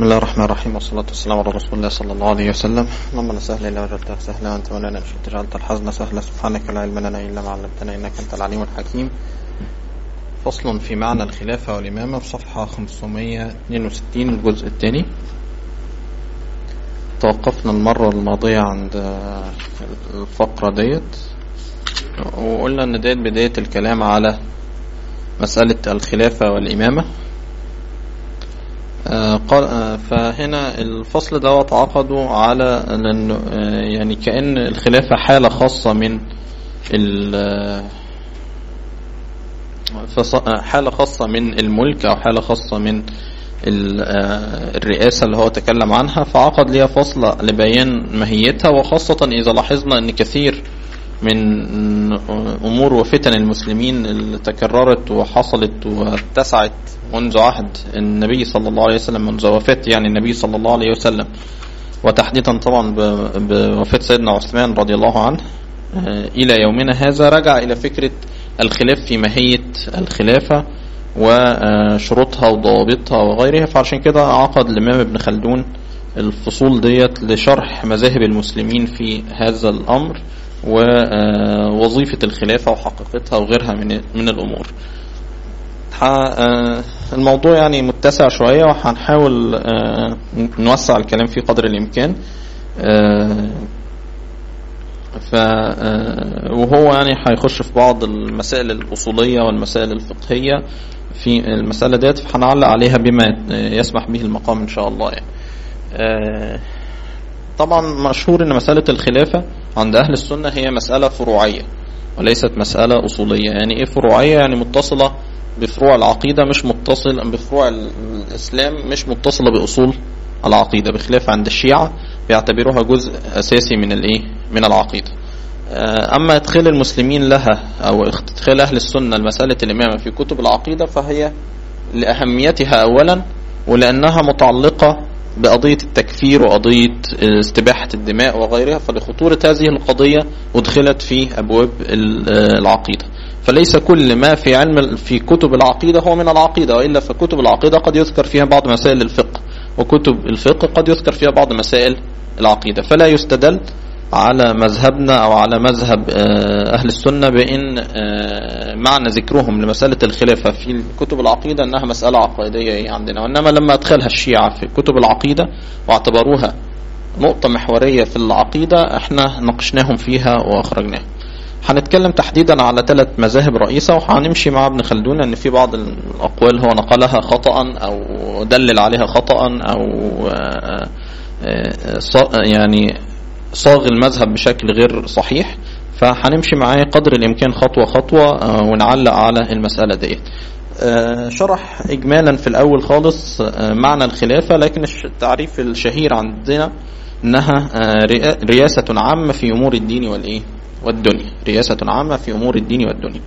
بسم الله الرحمن الرحيم والصلاة والسلام على رسول الله صلى الله عليه وسلم اللهم لا سهل إلا وجدته سهلا وأنت مولانا إن شئت جعلت الحزن سهلا سبحانك لا علم لنا إلا ما علمتنا إنك أنت العليم الحكيم فصل في معنى الخلافة والإمامة في صفحة 562 الجزء الثاني توقفنا المرة الماضية عند الفقرة ديت وقلنا ان ديت بداية الكلام على مسألة الخلافة والإمامة قال فهنا الفصل دوت عقدوا على يعني كأن الخلافة حالة خاصة من حالة خاصة من الملك أو حالة خاصة من الرئاسة اللي هو تكلم عنها فعقد ليها فصل لبيان ماهيتها وخاصة إذا لاحظنا أن كثير من أمور وفتن المسلمين اللي تكررت وحصلت واتسعت منذ عهد النبي صلى الله عليه وسلم منذ وفاة يعني النبي صلى الله عليه وسلم وتحديدا طبعا بوفاة سيدنا عثمان رضي الله عنه إلى يومنا هذا رجع إلى فكرة الخلاف في ماهية الخلافة وشروطها وضوابطها وغيرها فعشان كده عقد الإمام ابن خلدون الفصول ديت لشرح مذاهب المسلمين في هذا الأمر ووظيفة الخلافة وحقيقتها وغيرها من من الأمور الموضوع يعني متسع شوية وهنحاول نوسع الكلام فيه قدر الإمكان ف وهو يعني هيخش في بعض المسائل الأصولية والمسائل الفقهية في المسألة ديت فهنعلق عليها بما يسمح به المقام إن شاء الله يعني طبعا مشهور ان مسألة الخلافة عند اهل السنة هي مسألة فروعية وليست مسألة اصولية يعني ايه فروعية يعني متصلة بفروع العقيدة مش متصل بفروع الاسلام مش متصلة باصول العقيدة بخلاف عند الشيعة بيعتبروها جزء اساسي من الايه من العقيدة اما ادخال المسلمين لها او ادخال اهل السنة لمسألة الامامة في كتب العقيدة فهي لاهميتها اولا ولانها متعلقة بقضية التكفير وقضية استباحة الدماء وغيرها فلخطورة هذه القضية أدخلت في أبواب العقيدة فليس كل ما في علم في كتب العقيدة هو من العقيدة وإلا فكتب العقيدة قد يذكر فيها بعض مسائل الفقه وكتب الفقه قد يذكر فيها بعض مسائل العقيدة فلا يستدل على مذهبنا أو على مذهب أهل السنة بأن معنى ذكرهم لمسألة الخلافة في كتب العقيدة أنها مسألة عقائدية عندنا وإنما لما أدخلها الشيعة في كتب العقيدة واعتبروها نقطة محورية في العقيدة احنا ناقشناهم فيها وأخرجناهم هنتكلم تحديدا على ثلاث مذاهب رئيسة وهنمشي مع ابن خلدون ان في بعض الاقوال هو نقلها خطأ او دلل عليها خطأ او يعني صاغ المذهب بشكل غير صحيح فهنمشي معاه قدر الامكان خطوة خطوة ونعلق على المسألة ديت شرح اجمالا في الاول خالص معنى الخلافة لكن التعريف الشهير عندنا انها رياسة عامة في امور الدين والايه والدنيا رياسة عامة في امور الدين والدنيا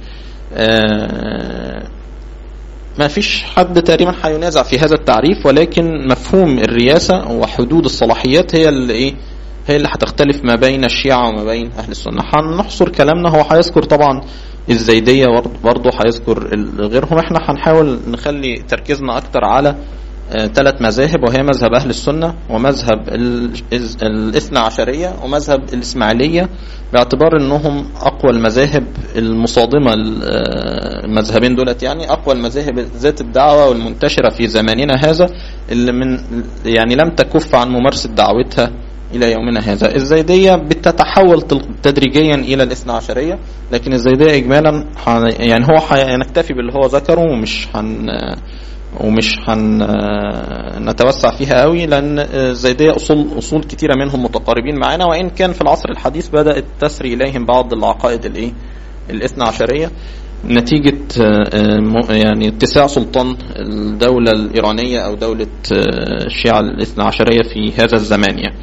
ما فيش حد تقريبا هينازع في هذا التعريف ولكن مفهوم الرياسة وحدود الصلاحيات هي اللي ايه هي اللي هتختلف ما بين الشيعة وما بين أهل السنة هنحصر كلامنا هو هيذكر طبعا الزيدية برضه هيذكر غيرهم احنا هنحاول نخلي تركيزنا أكتر على ثلاث مذاهب وهي مذهب أهل السنة ومذهب الاثنى عشرية ومذهب الإسماعيلية باعتبار أنهم أقوى المذاهب المصادمة المذهبين دولت يعني أقوى المذاهب ذات الدعوة والمنتشرة في زماننا هذا اللي من يعني لم تكف عن ممارسة دعوتها إلى يومنا هذا الزيدية بتتحول تدريجيا إلى الاثنى عشرية لكن الزيدية إجمالا يعني هو هنكتفي باللي هو ذكره ومش هن ومش هن نتوسع فيها قوي لأن الزيدية أصول أصول كتيرة منهم متقاربين معنا وإن كان في العصر الحديث بدأت تسري إليهم بعض العقائد الإيه الاثنى عشرية نتيجة يعني اتساع سلطان الدولة الإيرانية أو دولة الشيعة الاثنى عشرية في هذا الزمان يعني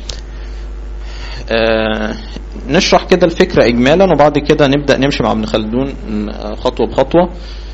آه نشرح كده الفكرة إجمالا وبعد كده نبدأ نمشي مع ابن خلدون خطوة بخطوة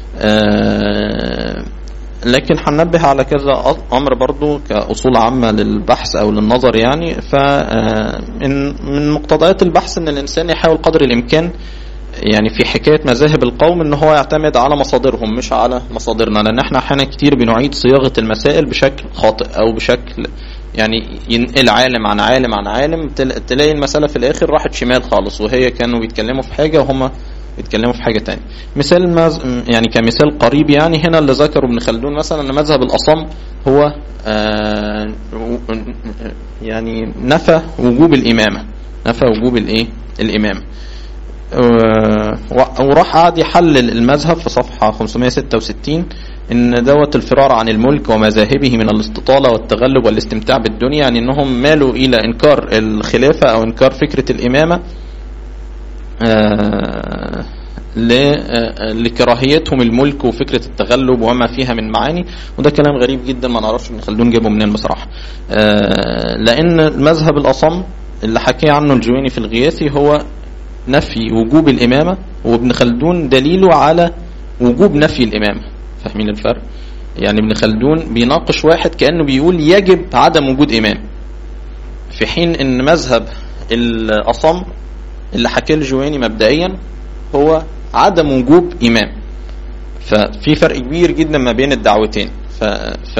آه لكن هننبه على كذا أمر برضو كأصول عامة للبحث أو للنظر يعني فمن من مقتضيات البحث أن الإنسان يحاول قدر الإمكان يعني في حكايه مذاهب القوم ان هو يعتمد على مصادرهم مش على مصادرنا لان احنا احيانا كتير بنعيد صياغه المسائل بشكل خاطئ او بشكل يعني ينقل عالم عن عالم عن عالم تل- تلاقي المساله في الاخر راحت شمال خالص وهي كانوا بيتكلموا في حاجه وهم بيتكلموا في حاجه تانية مثال مز... يعني كمثال قريب يعني هنا اللي ذكره ابن خلدون مثلا ان مذهب الاصم هو آه يعني نفى وجوب الامامه نفى وجوب الايه الامامه آه، وراح قعد يحلل المذهب في صفحة 566 ان دوت الفرار عن الملك ومذاهبه من الاستطالة والتغلب والاستمتاع بالدنيا يعني انهم مالوا الى انكار الخلافة او انكار فكرة الامامة آه، ل- آه، لكراهيتهم الملك وفكرة التغلب وما فيها من معاني وده كلام غريب جدا ما نعرفش ابن خلدون جابه منين بصراحة آه، لأن المذهب الأصم اللي حكي عنه الجويني في الغياثي هو نفي وجوب الإمامة وابن خلدون دليله على وجوب نفي الإمامة فاهمين الفرق يعني ابن خلدون بيناقش واحد كأنه بيقول يجب عدم وجود إمام في حين ان مذهب الأصم اللي حكاه الجويني مبدئيا هو عدم وجوب إمام ففي فرق كبير جدا ما بين الدعوتين ف, ف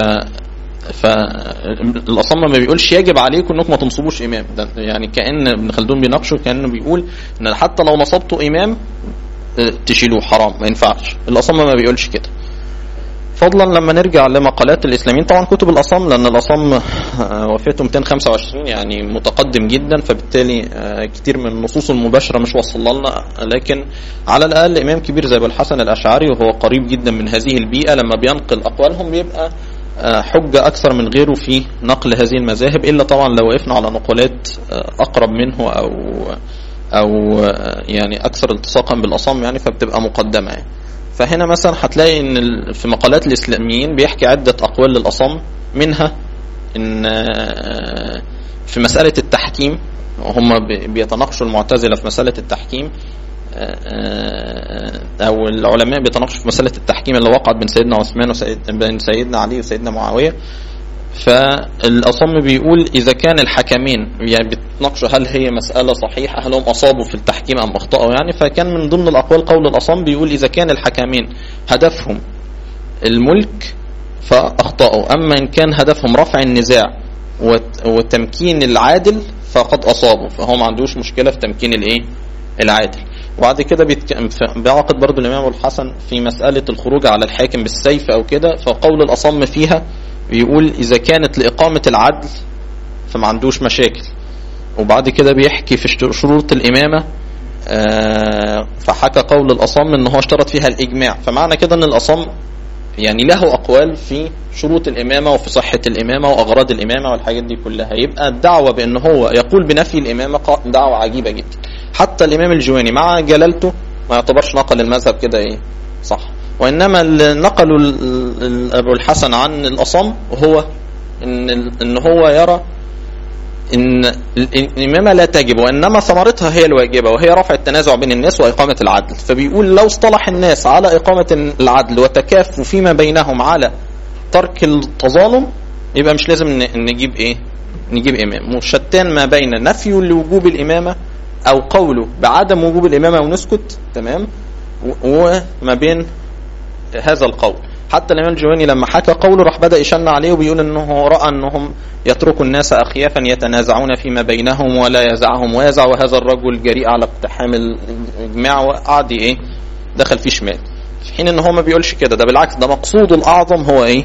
فالأصم ما بيقولش يجب عليكم انكم ما تنصبوش امام ده يعني كان ابن خلدون بيناقشه كانه بيقول ان حتى لو نصبتوا امام اه، تشيلوه حرام ما ينفعش الأصم ما بيقولش كده فضلا لما نرجع لمقالات الاسلاميين طبعا كتب الاصم لان الاصم آه، وفاته 225 يعني متقدم جدا فبالتالي آه، كتير من النصوص المباشره مش وصل لنا لكن على الاقل امام كبير زي ابو الحسن الاشعري وهو قريب جدا من هذه البيئه لما بينقل اقوالهم بيبقى آه، حجه اكثر من غيره في نقل هذه المذاهب الا طبعا لو وقفنا على نقولات آه، اقرب منه او او آه، يعني اكثر التصاقا بالاصم يعني فبتبقى مقدمه يعني. فهنا مثلا هتلاقي ان ال- في مقالات الاسلاميين بيحكي عده اقوال للاصم منها ان آه، في مساله التحكيم هم بي- بيتناقشوا المعتزله في مساله التحكيم آه، آه، او العلماء بيتناقشوا في مساله التحكيم اللي وقعت بين سيدنا عثمان وسيد بين سيدنا علي وسيدنا معاويه فالأصم بيقول إذا كان الحكمين يعني بتناقشوا هل هي مسألة صحيحة هل هم أصابوا في التحكيم أم أخطأوا يعني فكان من ضمن الأقوال قول الأصم بيقول إذا كان الحكمين هدفهم الملك فأخطأوا أما إن كان هدفهم رفع النزاع وت- وتمكين العادل فقد أصابوا فهو ما عندوش مشكلة في تمكين الإيه العادل وبعد كده بيتك... ف- بيعقد برضو الإمام أبو الحسن في مسألة الخروج على الحاكم بالسيف أو كده فقول الأصم فيها بيقول إذا كانت لإقامة العدل فما عندوش مشاكل وبعد كده بيحكي في شت- شروط الإمامة آه، فحكى قول الأصم إن هو اشترط فيها الإجماع فمعنى كده إن الأصم يعني له أقوال في شروط الإمامة وفي صحة الإمامة وأغراض الإمامة والحاجات دي كلها يبقى الدعوة بأن هو يقول بنفي الإمامة قا- دعوة عجيبة جدا حتى الإمام الجويني مع جلالته ما يعتبرش نقل المذهب كده إيه صح وإنما اللي نقلوا ال- ال- أبو الحسن عن الأصم هو إن ال- إن هو يرى ان الامامه لا تجب وانما ثمرتها هي الواجبه وهي رفع التنازع بين الناس واقامه العدل فبيقول لو اصطلح الناس على اقامه العدل وتكافوا فيما بينهم على ترك التظالم يبقى مش لازم ن- نجيب ايه نجيب امام وشتان ما بين نفي لوجوب الامامه او قوله بعدم وجوب الامامه ونسكت تمام و- وما بين هذا القول حتى الامام الجواني لما حكى قوله راح بدا يشن عليه وبيقول انه راى انهم يتركوا الناس اخيافا يتنازعون فيما بينهم ولا يزعهم ويزع وهذا الرجل جريء على اقتحام الاجماع وقعد ايه دخل فيه شمال في حين ان هو ما بيقولش كده ده بالعكس ده مقصوده الاعظم هو ايه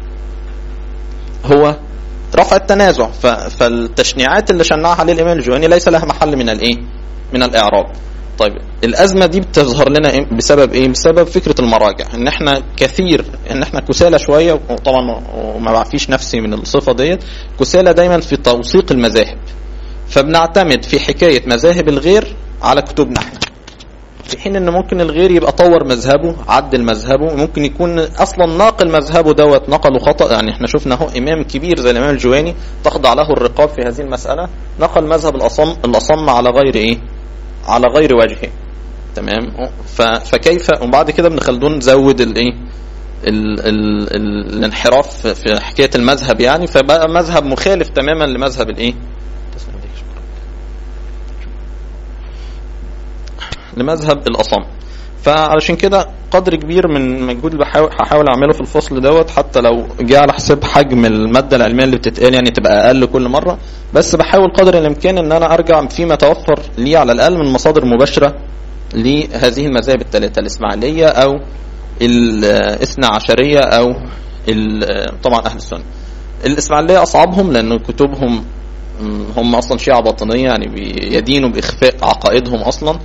هو رفع التنازع ف- فالتشنيعات اللي شنعها عليه الامام الجواني ليس لها محل من الايه من الاعراب طيب الازمه دي بتظهر لنا إيه؟ بسبب ايه بسبب فكره المراجع ان احنا كثير ان احنا كسالى شويه وطبعا وما بعفيش نفسي من الصفه ديت كسالى دايما في توثيق المذاهب فبنعتمد في حكايه مذاهب الغير على كتبنا احنا في حين ان ممكن الغير يبقى طور مذهبه عدل مذهبه ممكن يكون اصلا ناقل مذهبه دوت نقله خطا يعني احنا شفنا اهو امام كبير زي الامام الجواني تخضع له الرقاب في هذه المساله نقل مذهب الاصم الاصم على غير ايه على غير وجهه تمام ف- فكيف وبعد كده ابن خلدون زود الايه ال ال ال الانحراف في حكايه المذهب يعني فبقى مذهب مخالف تماما لمذهب الايه لمذهب الأصم فعلشان كده قدر كبير من مجهود اللي بحاول هحاول اعمله في الفصل دوت حتى لو جه على حساب حجم الماده العلميه اللي بتتقال يعني تبقى اقل كل مره بس بحاول قدر الامكان ان انا ارجع فيما توفر لي على الاقل من مصادر مباشره لهذه المذاهب الثلاثه الاسماعيليه او الاثنى عشريه او ال- طبعا اهل السنه الاسماعيليه اصعبهم لان كتبهم م، هم اصلا شيعه باطنيه يعني بيدينوا باخفاء عقائدهم اصلا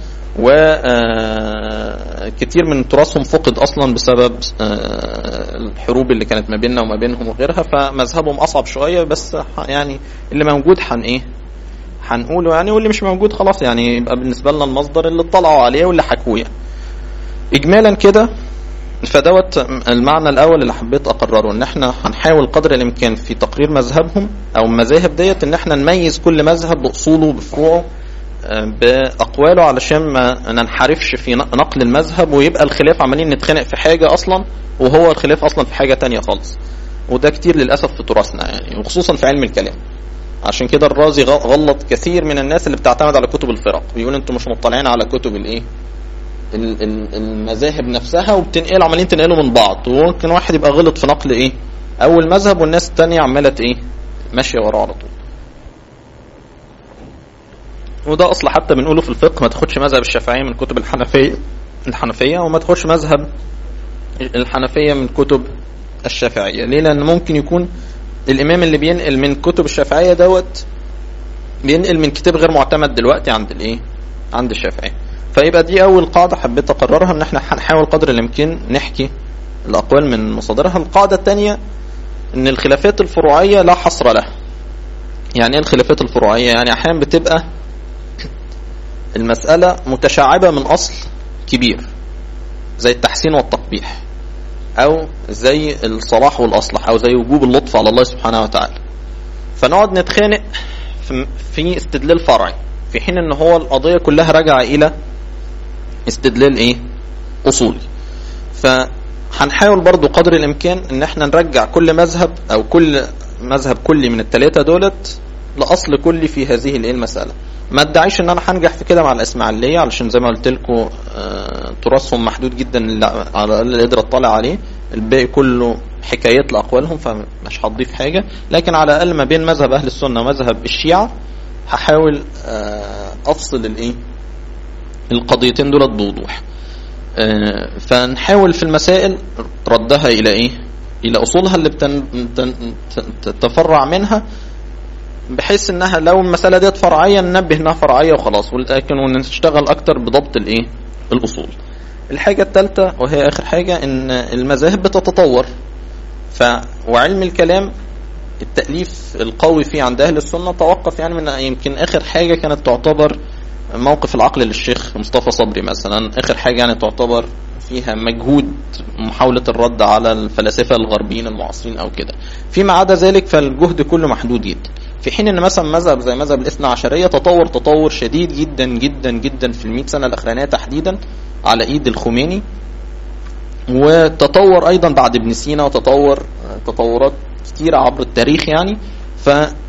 وكتير من تراثهم فقد اصلا بسبب آه، الحروب اللي كانت ما بيننا وما بينهم وغيرها فمذهبهم اصعب شويه بس ح- يعني اللي موجود حن ايه هنقوله يعني واللي مش موجود خلاص يعني يبقى بالنسبه لنا المصدر اللي اطلعوا عليه واللي حكوه يعني. اجمالا كده فدوت المعنى الاول اللي حبيت اقرره ان احنا هنحاول قدر الامكان في تقرير مذهبهم او المذاهب ديت ان احنا نميز كل مذهب باصوله بفروعه آه، باقواله علشان ما ننحرفش في نقل المذهب ويبقى الخلاف عمالين نتخانق في حاجه اصلا وهو الخلاف اصلا في حاجه تانية خالص وده كتير للاسف في تراثنا يعني وخصوصا في علم الكلام عشان كده الرازي غ- غلط كثير من الناس اللي بتعتمد على كتب الفرق بيقول انتوا مش مطلعين على كتب الايه ال- ال- المذاهب نفسها وبتنقل عمالين تنقلوا من بعض وممكن واحد يبقى غلط في نقل ايه اول مذهب والناس التانية عمالة ايه ماشية وراه على طول وده اصل حتى بنقوله في الفقه ما تاخدش مذهب الشافعية من كتب الحنفية الحنفية وما تاخدش مذهب الحنفية من كتب الشافعية ليه لان ممكن يكون الامام اللي بينقل من كتب الشافعية دوت بينقل من كتاب غير معتمد دلوقتي عند الايه عند الشافعي فيبقى دي اول قاعده حبيت اقررها ان احنا هنحاول قدر الامكان نحكي الاقوال من مصادرها القاعده الثانيه ان الخلافات الفروعيه لا حصر لها يعني ايه الخلافات الفروعيه يعني احيانا بتبقى المساله متشعبه من اصل كبير زي التحسين والتقبيح او زي الصلاح والاصلح او زي وجوب اللطف على الله سبحانه وتعالى فنقعد نتخانق في- في استدلال فرعي في حين ان هو القضيه كلها راجعه الى استدلال ايه اصولي فهنحاول برضو قدر الامكان ان احنا نرجع كل مذهب او كل مذهب كلي من الثلاثه دولت لاصل كلي في هذه الايه المساله ما ادعيش ان انا هنجح في كده مع الاسماعيليه علشان زي ما قلت لكم آه، تراثهم محدود جدا اللي على الاقل اللي قدر اطلع عليه الباقي كله حكايات لاقوالهم فمش هضيف حاجه لكن على الاقل ما بين مذهب اهل السنه ومذهب الشيعه هحاول آه، افصل الايه القضيتين دولت بوضوح آه، فنحاول في المسائل ردها الى ايه الى اصولها اللي بتن... تن... تتفرع منها بحيث انها لو المساله ديت فرعيه ننبه انها فرعيه وخلاص ولكن ونشتغل اكتر بضبط الايه الاصول الحاجه الثالثه وهي اخر حاجه ان المذاهب بتتطور ف وعلم الكلام التأليف القوي فيه عند أهل السنة توقف يعني من يمكن آخر حاجة كانت تعتبر موقف العقل للشيخ مصطفى صبري مثلا آخر حاجة يعني تعتبر فيها مجهود محاولة الرد على الفلاسفة الغربيين المعاصرين أو كده فيما عدا ذلك فالجهد كله محدود جدا في حين ان مثلا مذهب زي مذهب الاثنى عشرية تطور تطور شديد جدا جدا جدا في المئة سنة الأخرانية تحديدا على إيد الخميني وتطور ايضا بعد ابن سينا وتطور تطورات كتيرة عبر التاريخ يعني ف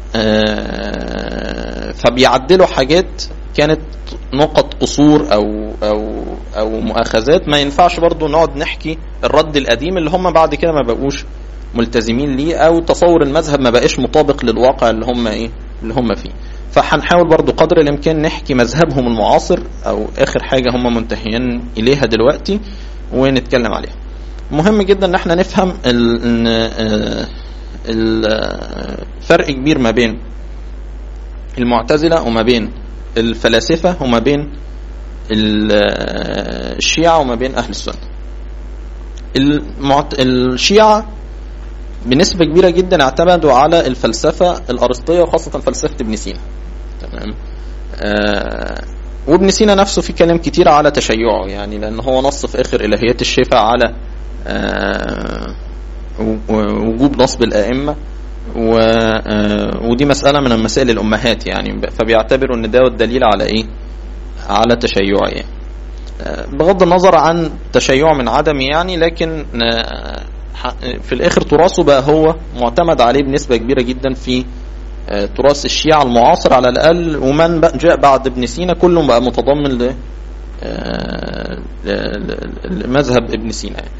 آه، فبيعدلوا حاجات كانت نقط قصور او او او مؤاخذات ما ينفعش برضو نقعد نحكي الرد القديم اللي هم بعد كده ما بقوش ملتزمين ليه او تصور المذهب ما بقاش مطابق للواقع اللي هم ايه اللي هم فيه فهنحاول برضو قدر الامكان نحكي مذهبهم المعاصر او اخر حاجه هم منتهيين اليها دلوقتي ونتكلم عليها مهم جدا ان احنا نفهم ال- ان آه، ال- آه، فرق كبير ما بين المعتزله وما بين الفلاسفه وما بين ال- آه، الشيعه وما بين اهل السنه المعت... الشيعه بنسبة كبيرة جدا اعتمدوا على الفلسفة الأرسطية وخاصة فلسفة ابن سينا تمام آه وابن سينا نفسه في كلام كتير على تشيعه يعني لأن هو نص في آخر إلهيات الشفاء على آه و- وجوب نصب الأئمة و آه ودي مسألة من المسائل الأمهات يعني فبيعتبروا إن ده الدليل على إيه؟ على تشيعه يعني آه بغض النظر عن تشيعه من عدمه يعني لكن آه في الاخر تراثه بقى هو معتمد عليه بنسبة كبيرة جدا في آه، تراث الشيعة المعاصر على الاقل ومن بقى جاء بعد ابن سينا كله بقى متضمن مذهب ابن سينا يعني.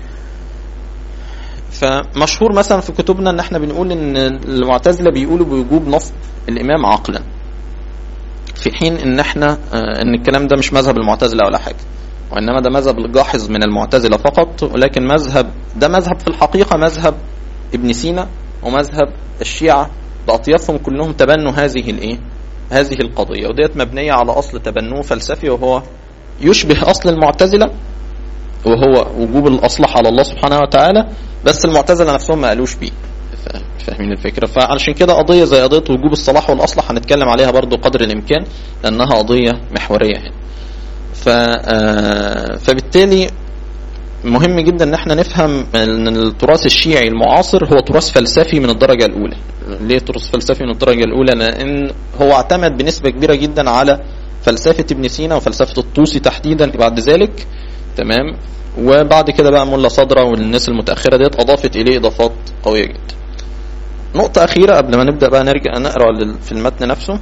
فمشهور مثلا في كتبنا ان احنا بنقول ان المعتزله بيقولوا بوجوب نصب الامام عقلا في حين ان احنا ان الكلام ده مش مذهب المعتزله ولا حاجه وانما ده مذهب الجاحظ من المعتزله فقط ولكن مذهب ده مذهب في الحقيقه مذهب ابن سينا ومذهب الشيعه باطيافهم كلهم تبنوا هذه الايه هذه القضيه وديت مبنيه على اصل تبنوه فلسفي وهو يشبه اصل المعتزله وهو وجوب الاصلح على الله سبحانه وتعالى بس المعتزله نفسهم ما قالوش بيه فاهمين الفكره فعلشان كده قضيه زي قضيه وجوب الصلاح والاصلح هنتكلم عليها برضو قدر الامكان لانها قضيه محوريه هنا ف فبالتالي مهم جدا ان احنا نفهم ان التراث الشيعي المعاصر هو تراث فلسفي من الدرجه الاولى ليه تراث فلسفي من الدرجه الاولى لان هو اعتمد بنسبه كبيره جدا على فلسفه ابن سينا وفلسفه الطوسي تحديدا بعد ذلك تمام وبعد كده بقى ملا صدرة والناس المتأخرة ديت أضافت إليه إضافات قوية جدا نقطة أخيرة قبل ما نبدأ بقى نرجع نقرأ في المتن نفسه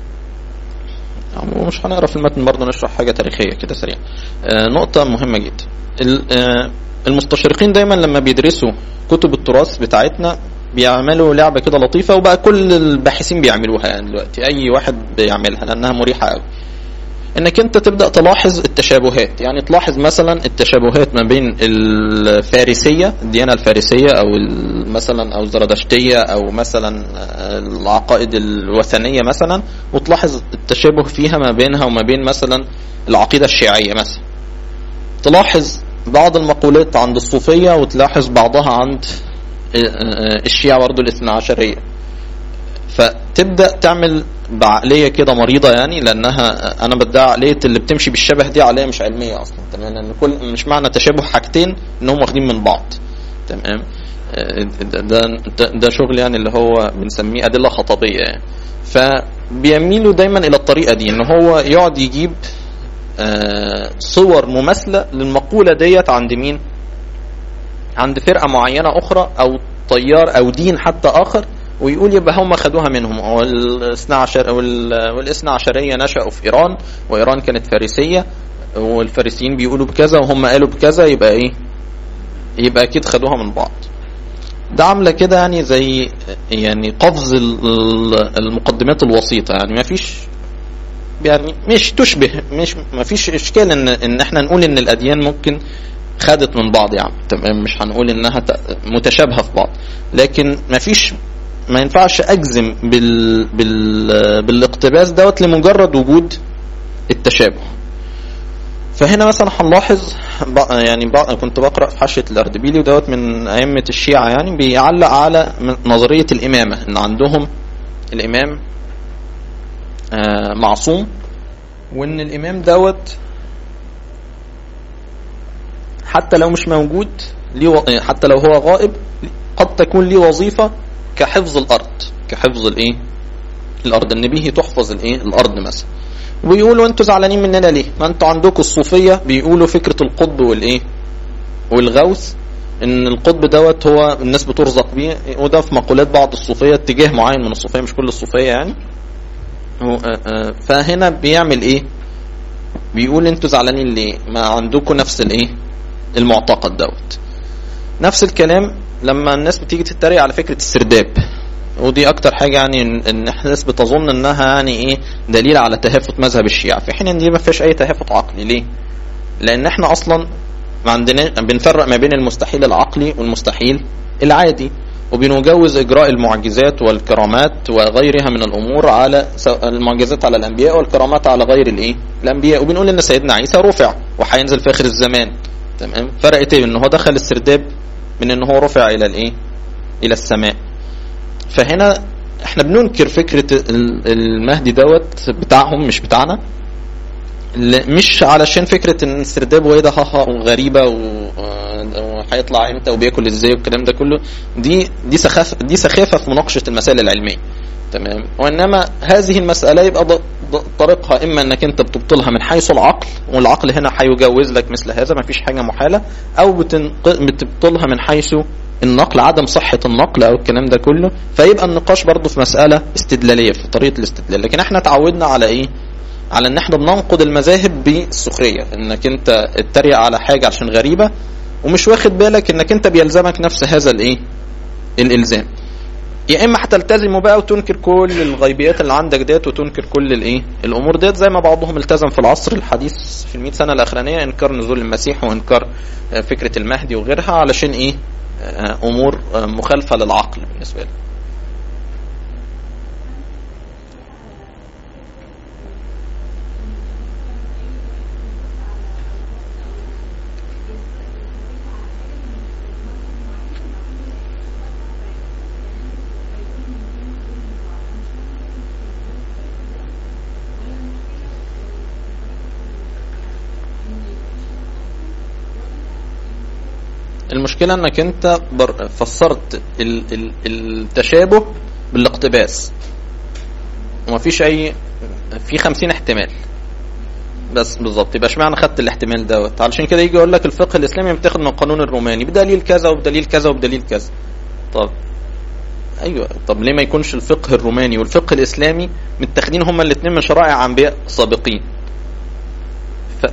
ومش هنقرأ في المتن برضه نشرح حاجة تاريخية كده سريعة آه نقطة مهمة جدا آه المستشرقين دايما لما بيدرسوا كتب التراث بتاعتنا بيعملوا لعبة كده لطيفة وبقى كل الباحثين بيعملوها يعني دلوقتي أي واحد بيعملها لأنها مريحة قوي انك انت تبدا تلاحظ التشابهات يعني تلاحظ مثلا التشابهات ما بين الفارسيه الديانه الفارسيه او مثلا او الزرادشتيه او مثلا العقائد الوثنيه مثلا وتلاحظ التشابه فيها ما بينها وما بين مثلا العقيده الشيعيه مثلا تلاحظ بعض المقولات عند الصوفيه وتلاحظ بعضها عند الشيعة برضه الاثنى عشرية فتبدا تعمل بعقليه كده مريضه يعني لانها انا بدعي عقليه اللي بتمشي بالشبه دي عقليه مش علميه اصلا تمام لان كل مش معنى تشابه حاجتين انهم واخدين من بعض تمام ده, ده ده شغل يعني اللي هو بنسميه ادله خطابيه يعني فبيميلوا دايما الى الطريقه دي ان هو يقعد يجيب صور مماثله للمقوله ديت عند مين؟ عند فرقه معينه اخرى او طيار او دين حتى اخر ويقول يبقى هم خدوها منهم والاثنى عشر والاثنى عشريه نشأوا في ايران وايران كانت فارسيه والفارسيين بيقولوا بكذا وهم قالوا بكذا يبقى ايه؟ يبقى اكيد خدوها من بعض. ده عامله كده يعني زي يعني قفز المقدمات الوسيطه يعني ما فيش يعني مش تشبه مش ما فيش اشكال ان ان احنا نقول ان الاديان ممكن خدت من بعض يعني تمام مش هنقول انها متشابهه في بعض لكن ما فيش ما ينفعش اجزم بال بال بالاقتباس دوت لمجرد وجود التشابه فهنا مثلا هنلاحظ يعني كنت بقرا في حاشيه الاردبيلي ودوت من ائمه الشيعه يعني بيعلق على نظريه الامامه ان عندهم الامام معصوم وان الامام دوت حتى لو مش موجود ليه حتى لو هو غائب قد تكون ليه وظيفه كحفظ الارض كحفظ الايه الارض ان به تحفظ الايه الارض مثلا ويقولوا انتوا زعلانين مننا ليه ما انتوا عندكم الصوفيه بيقولوا فكره القطب والايه والغوث ان القطب دوت هو الناس بترزق بيه وده في مقولات بعض الصوفيه اتجاه معين من الصوفيه مش كل الصوفيه يعني فهنا بيعمل ايه بيقول انتوا زعلانين ليه ما عندكم نفس الايه المعتقد دوت نفس الكلام لما الناس بتيجي تتريق على فكره السرداب ودي اكتر حاجه يعني ان الناس بتظن انها يعني ايه دليل على تهافت مذهب الشيعه في حين ان دي ما فيهاش اي تهافت عقلي ليه لان احنا اصلا ما عندنا بنفرق ما بين المستحيل العقلي والمستحيل العادي وبنجوز اجراء المعجزات والكرامات وغيرها من الامور على المعجزات على الانبياء والكرامات على غير الايه الانبياء وبنقول ان سيدنا عيسى رفع وهينزل في اخر الزمان تمام فرقت ايه ان هو دخل السرداب من ان هو رفع الى الايه الى السماء فهنا احنا بننكر فكرة المهدي دوت بتاعهم مش بتاعنا مش علشان فكرة ان السرداب وايه ده هاها وغريبة وهيطلع امتى وبياكل ازاي والكلام ده كله دي دي سخافة دي سخافة في مناقشة المسائل العلمية تمام وانما هذه المسألة يبقى طريقها اما انك انت بتبطلها من حيث العقل والعقل هنا هيجوز لك مثل هذا ما فيش حاجة محالة او بتبطلها من حيث النقل عدم صحة النقل او الكلام ده كله فيبقى النقاش برضه في مسألة استدلالية في طريقة الاستدلال لكن احنا تعودنا على ايه على ان احنا بننقد المذاهب بالسخريه انك انت تتريق على حاجه عشان غريبه ومش واخد بالك انك انت بيلزمك نفس هذا الايه الالزام يا اما هتلتزم بقى وتنكر كل الغيبيات اللي عندك ديت وتنكر كل الايه الامور ديت زي ما بعضهم التزم في العصر الحديث في المئة سنه الاخرانيه انكار نزول المسيح وانكار فكره المهدي وغيرها علشان ايه امور مخالفه للعقل بالنسبه له المشكلة انك انت فسرت التشابه بالاقتباس ومفيش اي في خمسين احتمال بس بالظبط يبقى اشمعنى خدت الاحتمال دوت علشان كده يجي يقول لك الفقه الاسلامي متاخد من القانون الروماني بدليل كذا وبدليل كذا وبدليل كذا طب ايوه طب ليه ما يكونش الفقه الروماني والفقه الاسلامي متاخدين هما الاثنين من شرائع انبياء سابقين ف...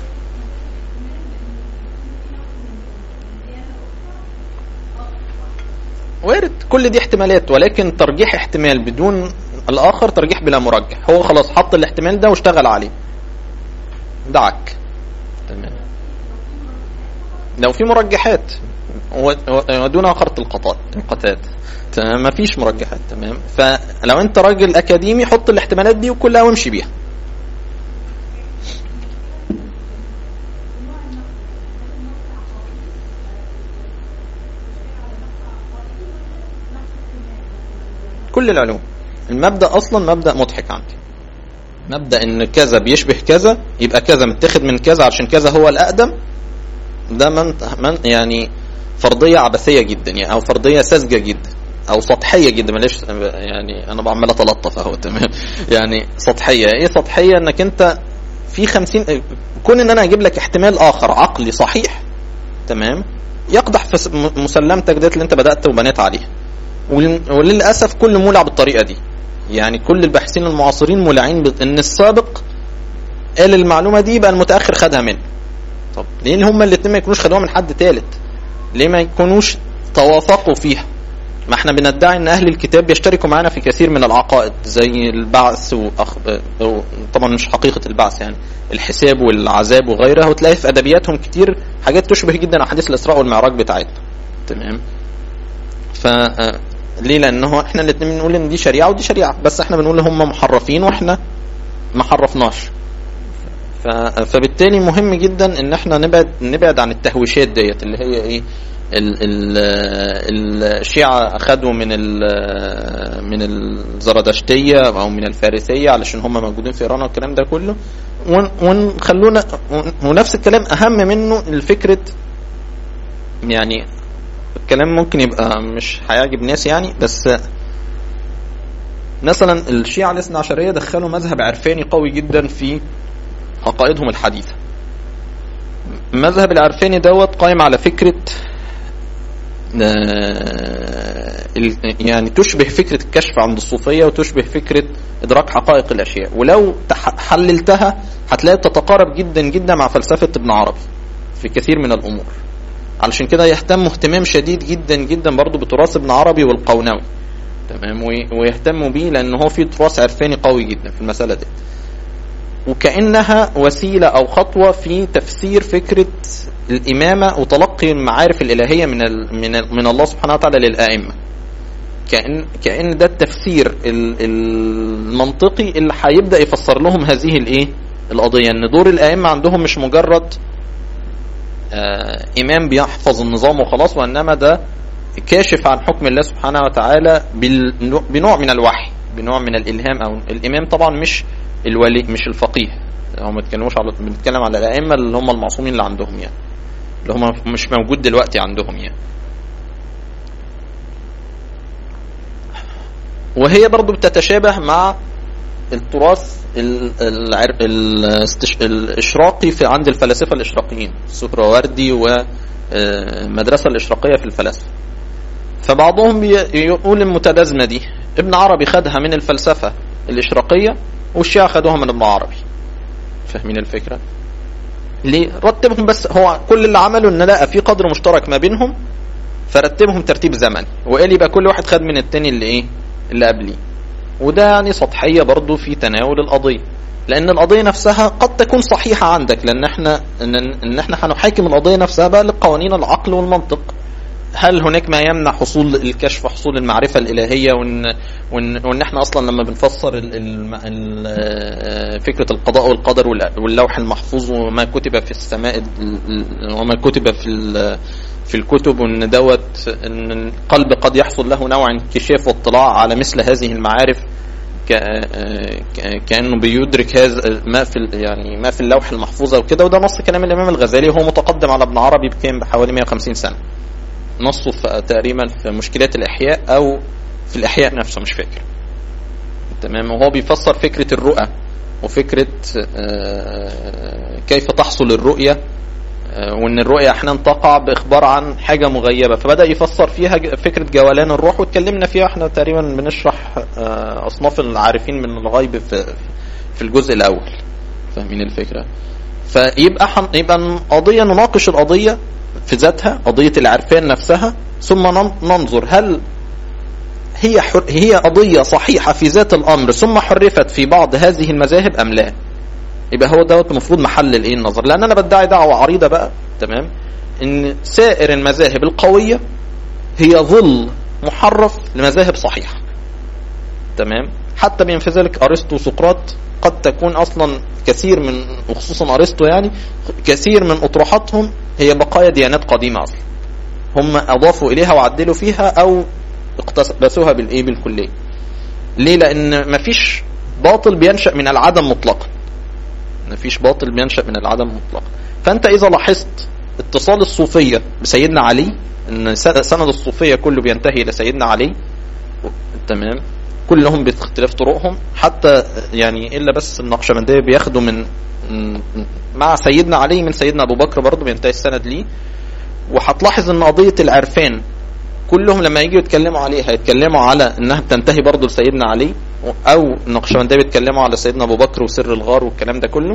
وارد كل دي احتمالات ولكن ترجيح احتمال بدون الاخر ترجيح بلا مرجح هو خلاص حط الاحتمال ده واشتغل عليه دعك تمام لو في مرجحات ودون خرط القطات القتات تمام ما فيش مرجحات تمام فلو انت راجل اكاديمي حط الاحتمالات دي وكلها وامشي بيها كل العلوم المبدا اصلا مبدا مضحك عندي مبدا ان كذا بيشبه كذا يبقى كذا متاخد من كذا عشان كذا هو الاقدم ده من من يعني فرضيه عبثيه جدا يعني او فرضيه ساذجه جدا او سطحيه جدا معلش يعني انا بعمل اتلطف اهو تمام يعني سطحيه ايه سطحيه انك انت في خمسين كون ان انا اجيب لك احتمال اخر عقلي صحيح تمام يقدح في مسلمتك ديت اللي انت بدات وبنيت عليها وللاسف كل مولع بالطريقه دي يعني كل الباحثين المعاصرين مولعين ان السابق قال المعلومه دي يبقى المتاخر خدها منه طب ليه هما الاثنين ما يكونوش خدوها من حد ثالث ليه ما يكونوش توافقوا فيها ما احنا بندعي ان اهل الكتاب بيشتركوا معانا في كثير من العقائد زي البعث وأخ... طبعا مش حقيقه البعث يعني الحساب والعذاب وغيرها وتلاقي في ادبياتهم كتير حاجات تشبه جدا احاديث الاسراء والمعراج بتاعتنا تمام ف ليه لانه احنا الاثنين بنقول ان دي شريعه ودي شريعه بس احنا بنقول هم محرفين واحنا ما حرفناش ف... فبالتالي مهم جدا ان احنا نبعد نبعد عن التهويشات ديت اللي هي ايه ال ال الشيعة أخذوا من من الزرادشتية أو من الفارسية علشان هم موجودين في إيران والكلام ده كله ونخلونا ونفس الكلام أهم منه الفكرة يعني الكلام ممكن يبقى مش هيعجب ناس يعني بس مثلا الشيعة الاثنى عشرية دخلوا مذهب عرفاني قوي جدا في عقائدهم الحديثة المذهب العرفاني دوت قائم على فكرة يعني تشبه فكرة الكشف عند الصوفية وتشبه فكرة إدراك حقائق الأشياء ولو حللتها هتلاقي تتقارب جدا جدا مع فلسفة ابن عربي في كثير من الأمور علشان كده يهتم اهتمام شديد جدا جدا برضه بتراث ابن عربي والقونوي تمام ويهتموا بيه لان هو في تراث عرفاني قوي جدا في المساله دي وكانها وسيله او خطوه في تفسير فكره الامامه وتلقي المعارف الالهيه من ال من ال من الله سبحانه وتعالى للائمه كان كان ده التفسير المنطقي اللي هيبدا يفسر لهم هذه الايه القضيه ان دور الائمه عندهم مش مجرد آه إمام بيحفظ النظام وخلاص وإنما ده كاشف عن حكم الله سبحانه وتعالى بنوع من الوحي بنوع من الإلهام أو الإمام طبعا مش الولي مش الفقيه هم ما بيتكلموش على بنتكلم على الأئمة اللي هم المعصومين اللي عندهم يعني اللي هم مش موجود دلوقتي عندهم يعني وهي برضو بتتشابه مع التراث الاشراقي في عند الفلاسفه الاشراقيين السهروردي والمدرسه الاشراقيه في الفلاسفه فبعضهم يقول المتلازمه دي ابن عربي خدها من الفلسفه الاشراقيه والشيعة خدوها من ابن عربي فاهمين الفكرة ليه رتبهم بس هو كل اللي عمله ان لقى في قدر مشترك ما بينهم فرتبهم ترتيب زمني وقال يبقى كل واحد خد من التاني اللي ايه اللي قبليه وده يعني سطحية برضو في تناول القضية لان القضية نفسها قد تكون صحيحة عندك لان احنا ان, إن احنا هنحاكم القضية نفسها بقى لقوانين العقل والمنطق هل هناك ما يمنع حصول الكشف حصول المعرفة الإلهية وإن, وإن, وإن إحنا أصلا لما بنفسر ال ال ال فكرة القضاء والقدر واللوح المحفوظ وما كتب في السماء وما كتب في في الكتب وإن دوت إن القلب قد يحصل له نوع انكشاف واطلاع على مثل هذه المعارف كانه بيدرك هذا ما في يعني ما في اللوح المحفوظ وكده وده نص كلام الامام الغزالي وهو متقدم على ابن عربي بكام بحوالي 150 سنه نصه في تقريبا في مشكلات الإحياء أو في الإحياء نفسه مش فاكر تمام وهو بيفسر فكرة الرؤى وفكرة كيف تحصل الرؤية وان الرؤية احيانا تقع باخبار عن حاجة مغيبة فبدأ يفسر فيها فكرة جولان الروح واتكلمنا فيها احنا تقريبا بنشرح اصناف العارفين من الغيب في في الجزء الاول فاهمين الفكرة فيبقى حن... يبقى قضية نناقش القضية في ذاتها قضية العرفان نفسها ثم ننظر هل هي حر هي قضية صحيحة في ذات الأمر ثم حرفت في بعض هذه المذاهب أم لا يبقى هو دوت المفروض محل الايه النظر لأن أنا بدعي دعوة عريضة بقى تمام إن سائر المذاهب القوية هي ظل محرف لمذاهب صحيحة تمام حتى بين في ذلك أرسطو وسقراط قد تكون أصلا كثير من وخصوصا أرسطو يعني كثير من أطروحاتهم هي بقايا ديانات قديمة أصلا هم أضافوا إليها وعدلوا فيها أو اقتبسوها بالإيه بالكلية ليه لأن مفيش باطل بينشأ من العدم مطلقا مفيش باطل بينشأ من العدم مطلقا فأنت إذا لاحظت اتصال الصوفية بسيدنا علي ان سند الصوفية كله بينتهي إلى سيدنا علي تمام كلهم باختلاف طرقهم حتى يعني الا بس النقشبنديه بياخدوا من مع سيدنا علي من سيدنا ابو بكر برضه بينتهي السند ليه وهتلاحظ ان قضيه العرفان كلهم لما يجوا يتكلموا عليها يتكلموا على انها بتنتهي برضه لسيدنا علي او النقشبنديه بيتكلموا على سيدنا ابو بكر وسر الغار والكلام ده كله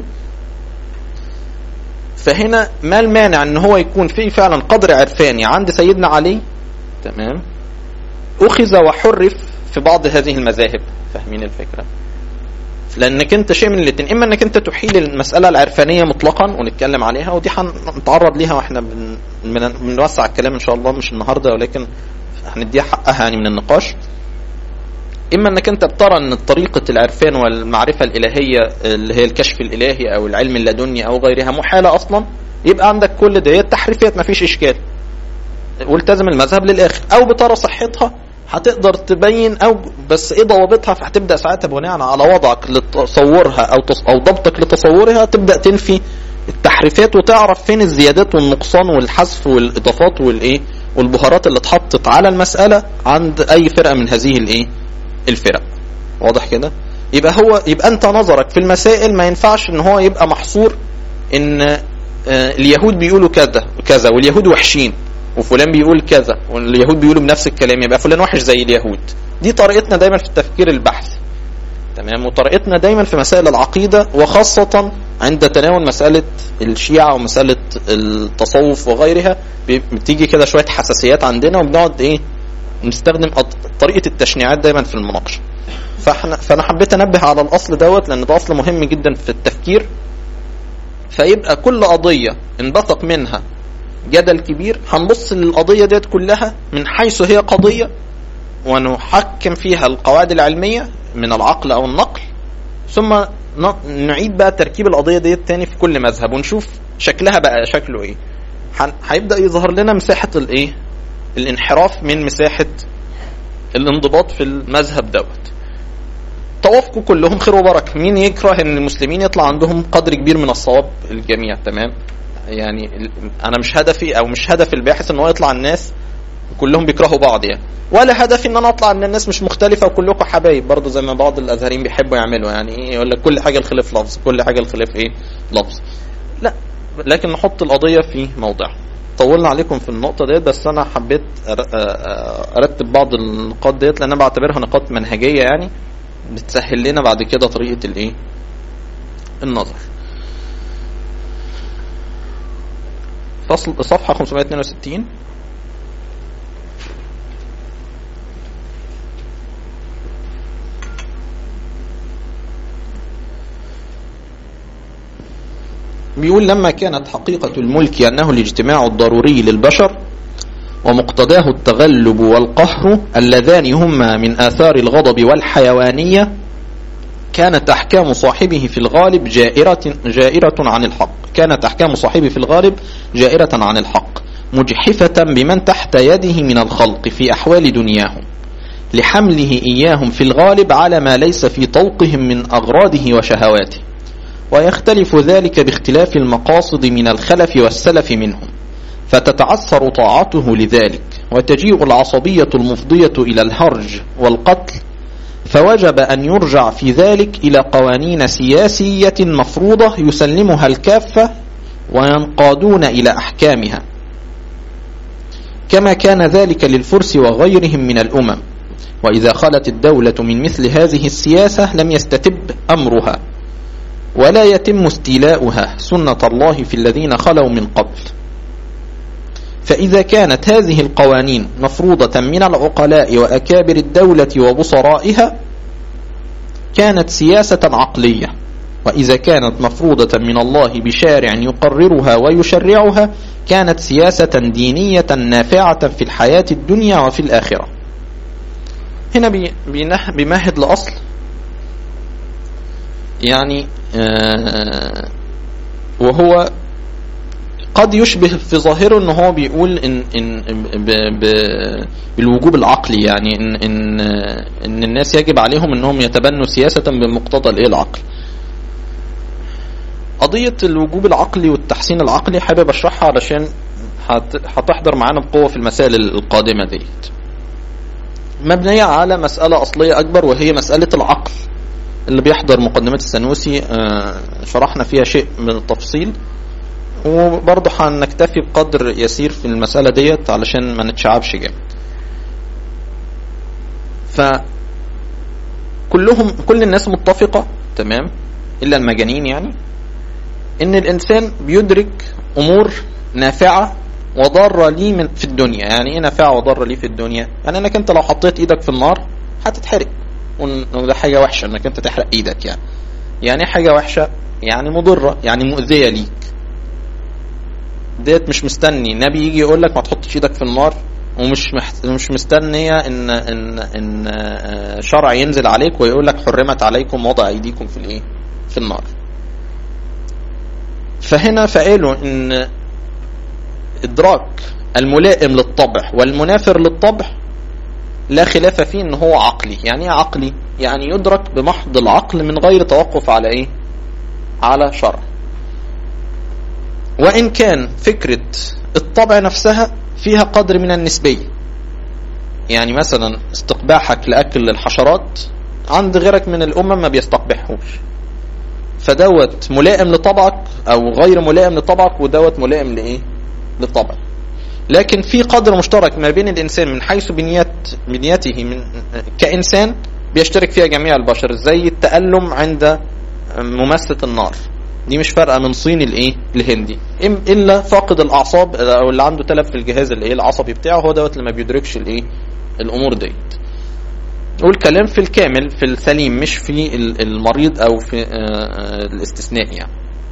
فهنا ما المانع ان هو يكون في فعلا قدر عرفاني عند سيدنا علي تمام اخذ وحرف في بعض هذه المذاهب فاهمين الفكرة لانك انت شيء من الاثنين اما انك انت تحيل المسألة العرفانية مطلقا ونتكلم عليها ودي هنتعرض ليها واحنا بن... بنوسع الكلام ان شاء الله مش النهاردة ولكن هنديها حقها يعني من النقاش اما انك انت بترى ان طريقة العرفان والمعرفة الالهية اللي هي الكشف الالهي او العلم اللدني او غيرها محالة اصلا يبقى عندك كل ديت تحريفات مفيش اشكال والتزم المذهب للاخر او بترى صحتها هتقدر تبين او بس ايه ضوابطها فهتبدا ساعتها بناء على وضعك لتصورها او او ضبطك لتصورها تبدا تنفي التحريفات وتعرف فين الزيادات والنقصان والحذف والاضافات والايه والبهارات اللي اتحطت على المساله عند اي فرقه من هذه الايه الفرق واضح كده يبقى هو يبقى انت نظرك في المسائل ما ينفعش ان هو يبقى محصور ان اليهود بيقولوا كذا كذا واليهود وحشين وفلان بيقول كذا واليهود بيقولوا بنفس الكلام يبقى فلان وحش زي اليهود دي طريقتنا دايما في التفكير البحثي تمام وطريقتنا دايما في مسائل العقيدة وخاصة عند تناول مسألة الشيعة ومسألة التصوف وغيرها بتيجي كده شوية حساسيات عندنا وبنقعد ايه نستخدم طريقة التشنيعات دايما في المناقشة فاحنا فانا حبيت انبه على الاصل دوت لان ده اصل مهم جدا في التفكير فيبقى كل قضية انبثق منها جدل كبير هنبص للقضية ديت كلها من حيث هي قضية ونحكم فيها القواعد العلمية من العقل أو النقل ثم نعيد بقى تركيب القضية ديت تاني في كل مذهب ونشوف شكلها بقى شكله ايه هيبدأ يظهر لنا مساحة الايه الانحراف من مساحة الانضباط في المذهب دوت توافقوا كلهم خير وبركة مين يكره ان المسلمين يطلع عندهم قدر كبير من الصواب الجميع تمام يعني انا مش هدفي او مش هدف الباحث ان هو يطلع الناس كلهم بيكرهوا بعض يعني ولا هدفي ان انا اطلع ان الناس مش مختلفه وكلكم حبايب برضه زي ما بعض الازهريين بيحبوا يعملوا يعني ايه يقول لك كل حاجه الخلاف لفظ كل حاجه الخلاف ايه لفظ لا لكن نحط القضيه في موضعها طولنا عليكم في النقطة ديت بس أنا حبيت أرتب بعض النقاط ديت لأن أنا بعتبرها نقاط منهجية يعني بتسهل لنا بعد كده طريقة الايه النظر فصل صفحة 562 بيقول لما كانت حقيقة الملك أنه الاجتماع الضروري للبشر ومقتضاه التغلب والقهر اللذان هما من آثار الغضب والحيوانية كانت أحكام صاحبه في الغالب جائرة, جائرة عن الحق كانت أحكام صاحبه في الغالب جائرة عن الحق مجحفة بمن تحت يده من الخلق في أحوال دنياهم لحمله إياهم في الغالب على ما ليس في طوقهم من أغراضه وشهواته ويختلف ذلك باختلاف المقاصد من الخلف والسلف منهم فتتعثر طاعته لذلك وتجيء العصبية المفضية إلى الهرج والقتل فوجب أن يرجع في ذلك إلى قوانين سياسية مفروضة يسلمها الكافة وينقادون إلى أحكامها كما كان ذلك للفرس وغيرهم من الأمم وإذا خلت الدولة من مثل هذه السياسة لم يستتب أمرها ولا يتم استيلاؤها سنة الله في الذين خلوا من قبل فإذا كانت هذه القوانين مفروضة من العقلاء وأكابر الدولة وبصرائها كانت سياسة عقلية وإذا كانت مفروضة من الله بشارع يقررها ويشرعها كانت سياسة دينية نافعة في الحياة الدنيا وفي الآخرة هنا بيمهد لأصل يعني آه وهو قد يشبه في ظاهره ان هو بيقول ان ان ب ب بالوجوب العقلي يعني ان ان ان الناس يجب عليهم انهم يتبنوا سياسه بمقتضى الايه العقل. قضيه الوجوب العقلي والتحسين العقلي حابب اشرحها علشان هتحضر معانا بقوه في المسائل القادمه ديت. مبنيه على مساله اصليه اكبر وهي مساله العقل. اللي بيحضر مقدمات السنوسي شرحنا فيها شيء من التفصيل وبرضه هنكتفي بقدر يسير في المسألة ديت علشان ما نتشعبش جامد ف كلهم كل الناس متفقة تمام إلا المجانين يعني إن الإنسان بيدرك أمور نافعة وضارة ليه من في الدنيا يعني إيه نافعة وضارة ليه في الدنيا يعني إنك أنت لو حطيت إيدك في النار هتتحرق وده حاجة وحشة إنك أنت تحرق إيدك يعني يعني حاجة وحشة يعني مضرة يعني مؤذية ليك ديت مش مستني نبي يجي يقول لك ما تحطش ايدك في النار ومش محت... مش مستنيه ان ان ان شرع ينزل عليك ويقول لك حرمت عليكم وضع ايديكم في الايه؟ في النار. فهنا فقالوا ان ادراك الملائم للطبع والمنافر للطبع لا خلاف فيه ان هو عقلي، يعني ايه عقلي؟ يعني يدرك بمحض العقل من غير توقف على ايه؟ على شرع. وإن كان فكرة الطبع نفسها فيها قدر من النسبية يعني مثلا استقباحك لأكل الحشرات عند غيرك من الأمم ما بيستقبحوش فدوت ملائم لطبعك أو غير ملائم لطبعك ودوت ملائم لإيه للطبع لكن في قدر مشترك ما بين الإنسان من حيث بنيات بنيته من كإنسان بيشترك فيها جميع البشر زي التألم عند ممسة النار دي مش فارقه من صيني الايه الهندي الا فاقد الاعصاب او اللي عنده تلف في الجهاز الايه العصبي بتاعه هو دوت اللي ما بيدركش الايه الامور ديت والكلام في الكامل في السليم مش في المريض او في الاستثناء يعني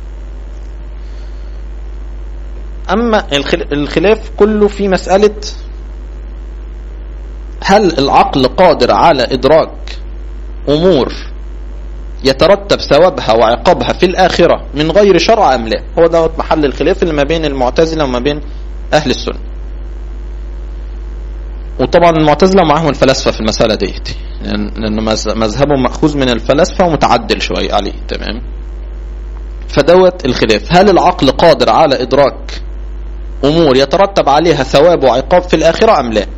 اما الخلاف كله في مساله هل العقل قادر على ادراك امور يترتب ثوابها وعقابها في الآخرة من غير شرع أم لا هو دوت محل الخلاف اللي ما بين المعتزلة وما بين أهل السنة وطبعا المعتزلة معاهم الفلاسفة في المسألة ديت لأن مذهبهم مأخوذ من الفلاسفة ومتعدل شوية عليه تمام فدوت الخلاف هل العقل قادر على إدراك أمور يترتب عليها ثواب وعقاب في الآخرة أم لا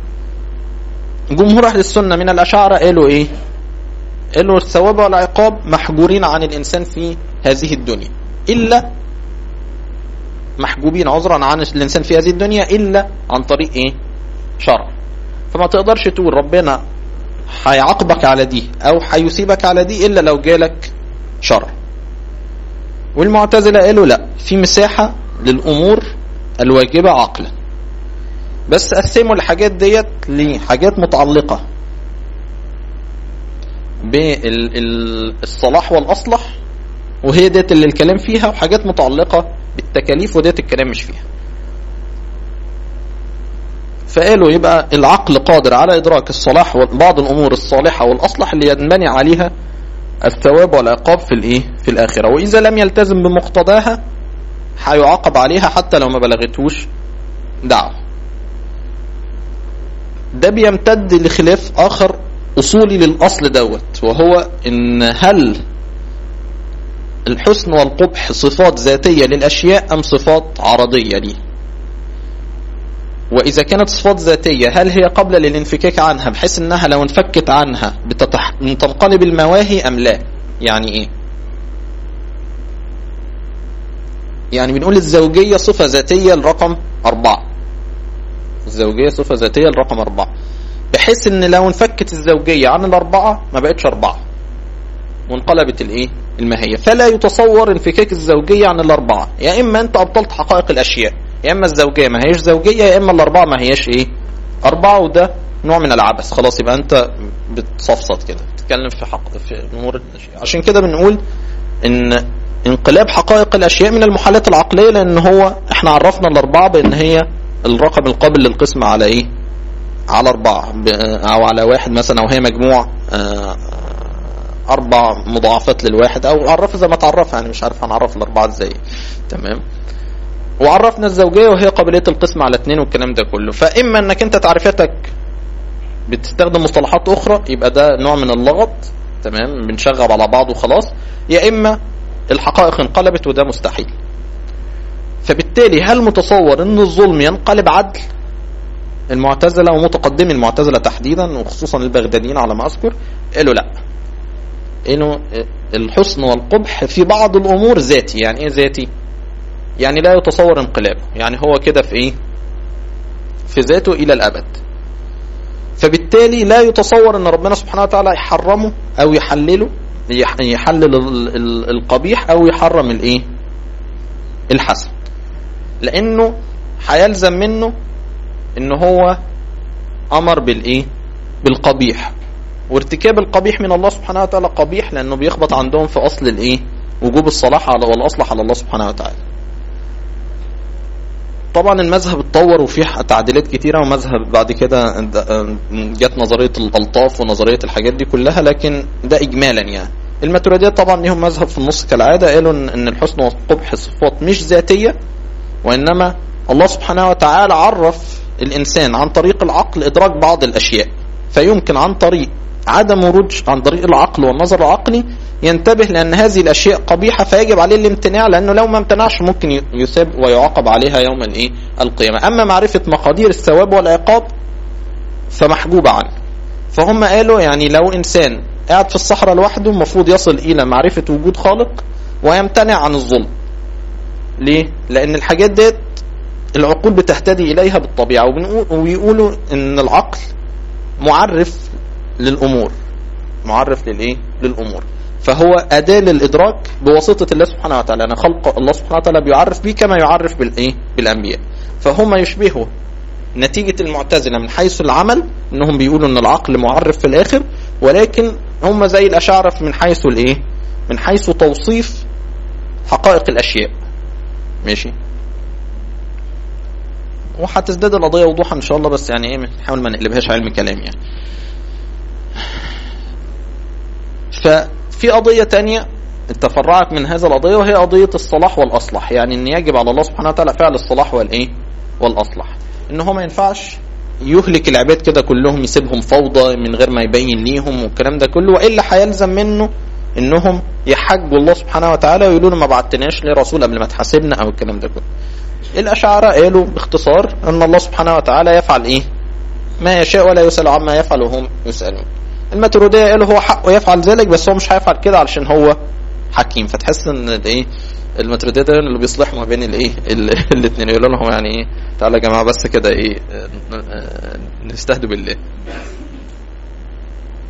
جمهور أهل السنة من الأشاعرة قالوا إيه انه الثواب والعقاب محجورين عن الانسان في هذه الدنيا الا محجوبين عذرا عن الانسان في هذه الدنيا الا عن طريق ايه شرع فما تقدرش تقول ربنا هيعاقبك على دي او هيسيبك على دي الا لو جالك شر والمعتزله قالوا لا في مساحه للامور الواجبه عقلا بس قسموا الحاجات ديت لحاجات متعلقه بالصلاح والاصلح وهي ديت اللي الكلام فيها وحاجات متعلقه بالتكاليف وديت الكلام مش فيها فقالوا يبقى العقل قادر على إدراك الصلاح وبعض الأمور الصالحة والأصلح اللي ينبني عليها الثواب والعقاب في الإيه في الآخرة وإذا لم يلتزم بمقتضاها هيعاقب عليها حتى لو ما بلغتهوش دعوة ده بيمتد لخلاف آخر أصولي للأصل دوت وهو إن هل الحسن والقبح صفات ذاتية للأشياء أم صفات عرضية ليه وإذا كانت صفات ذاتية هل هي قبل للانفكاك عنها بحيث أنها لو انفكت عنها بتتح... تنقلب المواهي أم لا يعني إيه يعني بنقول الزوجية صفة ذاتية لرقم أربعة الزوجية صفة ذاتية لرقم أربعة بحيث أن لو انفكت الزوجية عن الأربعة ما بقتش أربعة وانقلبت الايه الماهية فلا يتصور انفكاك الزوجية عن الأربعة يا إما أنت أبطلت حقائق الأشياء يا اما الزوجيه ما هيش زوجيه يا اما الاربعه ما هيش ايه اربعه وده نوع من العبث خلاص يبقى انت بتصفصط كده بتتكلم في حق في امور الاشياء عشان كده بنقول ان انقلاب حقائق الاشياء من المحالات العقليه لان هو احنا عرفنا الاربعه بان هي الرقم القابل للقسم على ايه على اربعه او على واحد مثلا او هي مجموع اربع مضاعفات للواحد او عرفها زي ما تعرفها يعني مش عارف هنعرف الاربعه ازاي تمام وعرفنا الزوجية وهي قابلية القسم على اثنين والكلام ده كله فإما أنك أنت تعريفتك بتستخدم مصطلحات أخرى يبقى ده نوع من اللغط تمام بنشغل على بعض وخلاص يا إما الحقائق انقلبت وده مستحيل فبالتالي هل متصور أن الظلم ينقلب عدل المعتزلة ومتقدمي المعتزلة تحديدا وخصوصا البغداديين على ما أذكر قالوا لا انه الحسن والقبح في بعض الامور ذاتي يعني ايه ذاتي يعني لا يتصور انقلابه يعني هو كده في ايه في ذاته الى الابد فبالتالي لا يتصور ان ربنا سبحانه وتعالى يحرمه او يحلله يحلل القبيح او يحرم الايه الحسن لانه هيلزم منه ان هو امر بالايه بالقبيح وارتكاب القبيح من الله سبحانه وتعالى قبيح لانه بيخبط عندهم في اصل الايه وجوب الصلاح على والاصلح على الله سبحانه وتعالى طبعا المذهب اتطور وفيه تعديلات كتيرة ومذهب بعد كده جت نظرية الألطاف ونظرية الحاجات دي كلها لكن ده إجمالا يعني الماتريدية طبعا ليهم مذهب في النص كالعادة قالوا إن الحسن والقبح صفات مش ذاتية وإنما الله سبحانه وتعالى عرف الإنسان عن طريق العقل إدراك بعض الأشياء فيمكن عن طريق عدم ورود عن طريق العقل والنظر العقلي ينتبه لأن هذه الأشياء قبيحة فيجب عليه الامتناع لأنه لو ما امتنعش ممكن يثاب ويعاقب عليها يوم الإيه القيامة أما معرفة مقادير الثواب والعقاب فمحجوبة عنه فهم قالوا يعني لو إنسان قاعد في الصحراء لوحده المفروض يصل إلى معرفة وجود خالق ويمتنع عن الظلم ليه؟ لأن الحاجات ديت العقول بتهتدي إليها بالطبيعة وبيقولوا إن العقل معرف للأمور معرف للإيه؟ للأمور فهو أداة للإدراك بواسطة الله سبحانه وتعالى أنا خلق الله سبحانه وتعالى بيعرف به كما يعرف بالإيه؟ بالأنبياء فهم يشبهوا نتيجة المعتزلة من حيث العمل انهم بيقولوا ان العقل معرف في الاخر ولكن هم زي الاشاعرة من حيث الايه من حيث توصيف حقائق الاشياء ماشي وهتزداد القضية وضوحا ان شاء الله بس يعني ايه نحاول ما نقلبهاش علم كلام يعني ففي قضية تانية تفرعت من هذا القضية وهي قضية الصلاح والأصلح يعني أن يجب على الله سبحانه وتعالى فعل الصلاح والإيه والأصلح إن هو ما ينفعش يهلك العباد كده كلهم يسيبهم فوضى من غير ما يبين ليهم والكلام ده كله وإلا هيلزم منه إنهم يحجوا الله سبحانه وتعالى ويقولوا له ما بعتناش ليه رسول قبل ما تحاسبنا أو الكلام ده كله الأشاعرة قالوا باختصار أن الله سبحانه وتعالى يفعل إيه ما يشاء ولا يسأل عما يفعل وهم يسألون الماترودية قالوا هو حقه يفعل ذلك بس هو مش هيفعل كده علشان هو حكيم فتحس ان الايه الماترودية ده اللي بيصلحوا ما بين الايه الاثنين يقولوا لهم يعني ايه تعالى يا جماعه بس كده ايه نستهدوا بالله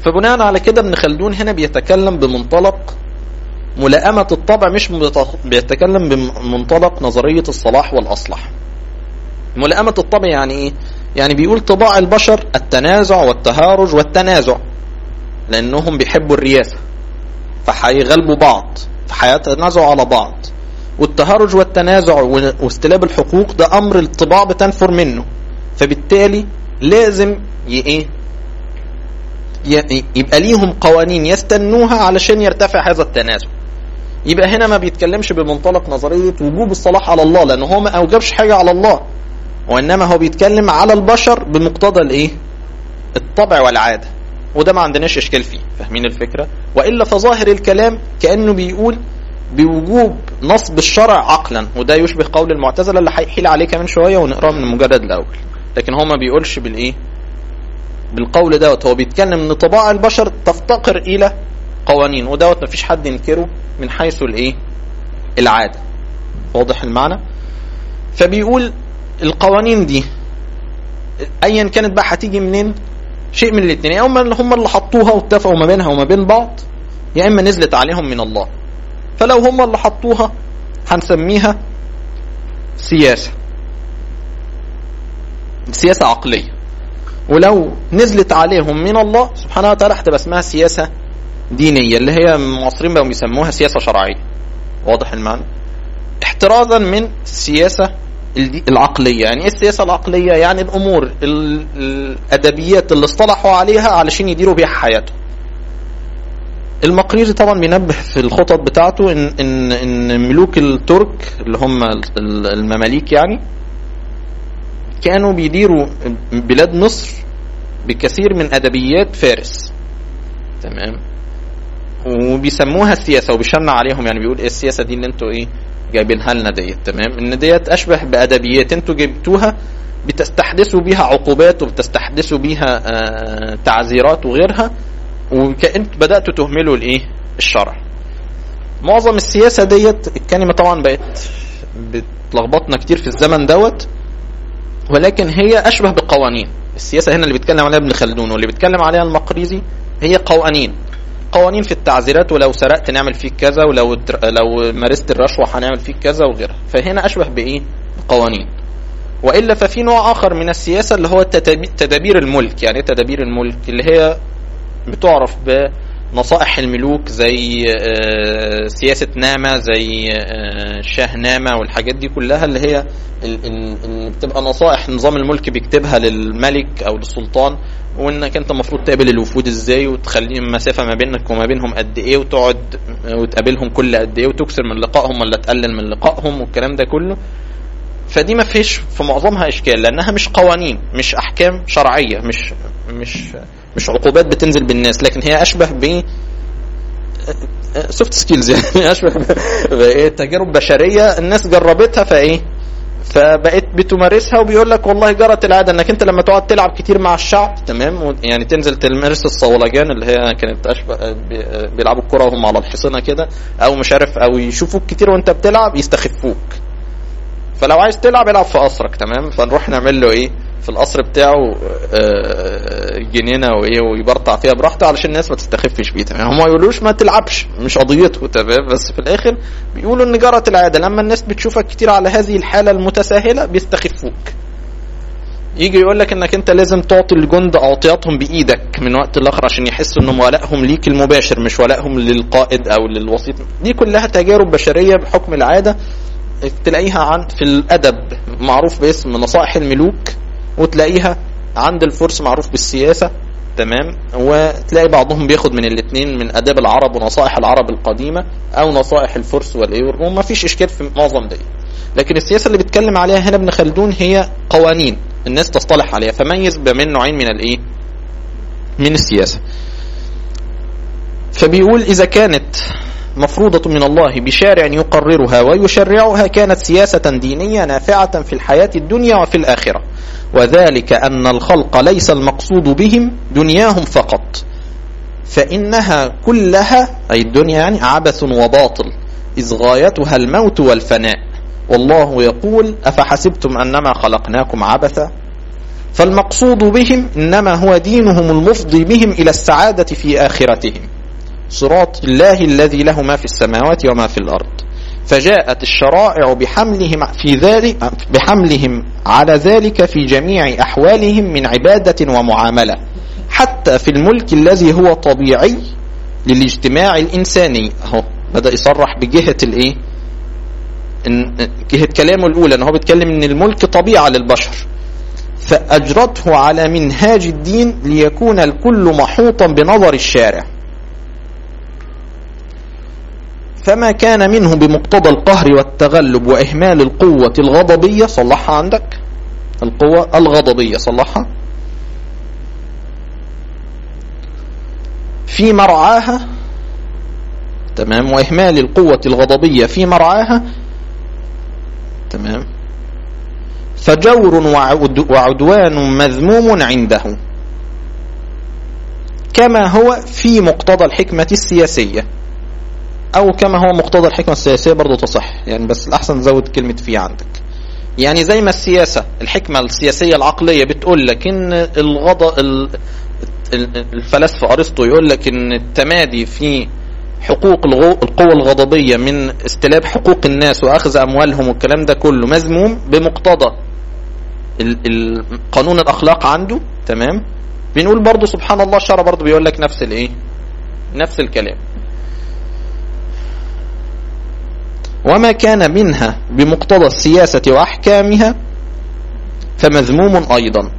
فبناء على كده ابن خلدون هنا بيتكلم بمنطلق ملائمة الطبع مش بيتكلم بمنطلق نظرية الصلاح والأصلح ملائمة الطبع يعني ايه يعني بيقول طباع البشر التنازع والتهارج والتنازع لانهم بيحبوا الرياسة فهيغلبوا بعض فهيتنازعوا على بعض والتهرج والتنازع واستلاب الحقوق ده امر الطباع بتنفر منه فبالتالي لازم ايه يبقى ليهم قوانين يستنوها علشان يرتفع هذا التنازع يبقى هنا ما بيتكلمش بمنطلق نظرية وجوب الصلاح على الله لأنه هو ما أوجبش حاجة على الله وإنما هو بيتكلم على البشر بمقتضى الإيه الطبع والعادة وده ما عندناش إشكال فيه فاهمين الفكرة وإلا فظاهر الكلام كأنه بيقول بوجوب نصب الشرع عقلا وده يشبه قول المعتزلة اللي هيحيل عليه كمان شوية ونقراه من المجرد الأول لكن هو ما بيقولش بالإيه بالقول دوت هو بيتكلم ان طباع البشر تفتقر الى قوانين ودوت مفيش حد ينكره من حيث الايه العاده واضح المعنى فبيقول القوانين دي ايا كانت بقى هتيجي منين شيء من الاثنين يا اما اللي هم اللي حطوها واتفقوا ما بينها وما بين بعض يا اما نزلت عليهم من الله فلو هم اللي حطوها هنسميها سياسه سياسه عقليه ولو نزلت عليهم من الله سبحانه وتعالى هتبقى اسمها سياسة دينية اللي هي المعاصرين بقوا بيسموها سياسة شرعية واضح المعنى احترازا من السياسة العقلية يعني ايه السياسة العقلية يعني الامور الادبيات اللي اصطلحوا عليها علشان يديروا بيها حياتهم المقريزي طبعا بينبه في الخطط بتاعته ان ان ان ملوك الترك اللي هم المماليك يعني كانوا بيديروا بلاد مصر بكثير من ادبيات فارس تمام وبيسموها السياسه وبيشنع عليهم يعني بيقول ايه السياسه دي اللي انتوا ايه جايبينها لنا ديت تمام ان ديت اشبه بادبيات انتوا جبتوها بتستحدثوا بيها عقوبات وبتستحدثوا بيها آه تعزيرات وغيرها وكأنت بدأتوا تهملوا الايه الشرع معظم السياسة ديت الكلمة طبعا بقت بتلخبطنا كتير في الزمن دوت ولكن هي أشبه بقوانين السياسة هنا اللي بيتكلم عليها ابن خلدون واللي بيتكلم عليها المقريزي هي قوانين قوانين في التعزيرات ولو سرقت نعمل فيك كذا ولو لو مارست الرشوة هنعمل فيك كذا وغيرها فهنا أشبه بإيه قوانين وإلا ففي نوع آخر من السياسة اللي هو تدابير الملك يعني تدابير الملك اللي هي بتعرف ب نصائح الملوك زي سياسة نامة زي شاه نامة والحاجات دي كلها اللي هي اللي بتبقى نصائح نظام الملك بيكتبها للملك او للسلطان وانك انت المفروض تقابل الوفود ازاي وتخلي مسافة ما بينك وما بينهم قد ايه وتقعد وتقابلهم كل قد ايه وتكسر من لقائهم ولا تقلل من لقائهم والكلام ده كله فدي ما فيش في معظمها اشكال لانها مش قوانين مش احكام شرعيه مش مش مش عقوبات بتنزل بالناس لكن هي اشبه ب سوفت سكيلز يعني اشبه بايه تجارب بشريه الناس جربتها فايه فبقيت بتمارسها وبيقول لك والله جرت العاده انك انت لما تقعد تلعب كتير مع الشعب تمام يعني تنزل تمارس الصولجان اللي هي كانت اشبه بيلعبوا الكره وهم على الحصينه كده او مش عارف او يشوفوك كتير وانت بتلعب يستخفوك فلو عايز تلعب العب في قصرك تمام فنروح نعمل له ايه في القصر بتاعه جنينه وايه ويبرطع فيها براحته علشان الناس ما تستخفش بيه تمام هم ما يقولوش ما تلعبش مش قضيته تمام بس في الاخر بيقولوا ان جرت العاده لما الناس بتشوفك كتير على هذه الحاله المتساهله بيستخفوك يجي يقول لك انك انت لازم تعطي الجند اعطياتهم بايدك من وقت لاخر عشان يحسوا ان ولائهم ليك المباشر مش ولائهم للقائد او للوسيط دي كلها تجارب بشريه بحكم العاده تلاقيها عن في الادب معروف باسم نصائح الملوك وتلاقيها عند الفرس معروف بالسياسه تمام وتلاقي بعضهم بياخد من الاثنين من اداب العرب ونصائح العرب القديمه او نصائح الفرس والايه والروم ما فيش اشكال في معظم دي لكن السياسه اللي بيتكلم عليها هنا ابن خلدون هي قوانين الناس تصطلح عليها فميز بين نوعين من الايه من السياسه فبيقول اذا كانت مفروضة من الله بشارع يقررها ويشرعها كانت سياسة دينية نافعة في الحياة الدنيا وفي الآخرة وذلك أن الخلق ليس المقصود بهم دنياهم فقط فإنها كلها أي الدنيا يعني عبث وباطل إذ غايتها الموت والفناء والله يقول أفحسبتم أنما خلقناكم عبثا فالمقصود بهم إنما هو دينهم المفضي بهم إلى السعادة في آخرتهم صراط الله الذي له ما في السماوات وما في الأرض فجاءت الشرائع بحملهم في ذلك بحملهم على ذلك في جميع أحوالهم من عبادة ومعاملة حتى في الملك الذي هو طبيعي للاجتماع الإنساني أهو بدأ يصرح بجهة الإيه إن جهة كلامه الأولى أنه بيتكلم أن الملك طبيعة للبشر فأجرته على منهاج الدين ليكون الكل محوطا بنظر الشارع فما كان منه بمقتضى القهر والتغلب وإهمال القوة الغضبية صلحها عندك القوة الغضبية صلحها في مرعاها تمام وإهمال القوة الغضبية في مرعاها تمام فجور وعدوان مذموم عنده كما هو في مقتضى الحكمة السياسية او كما هو مقتضى الحكمة السياسية برضو تصح يعني بس الاحسن زود كلمة في عندك يعني زي ما السياسة الحكمة السياسية العقلية بتقول لك ان الغض الفلاسفة ارسطو يقول لك ان التمادي في حقوق القوى الغضبية من استلاب حقوق الناس واخذ اموالهم والكلام ده كله مذموم بمقتضى قانون الاخلاق عنده تمام بنقول برضو سبحان الله الشرع برضو بيقول لك نفس الايه نفس الكلام وما كان منها بمقتضى السياسة وأحكامها فمذموم أيضا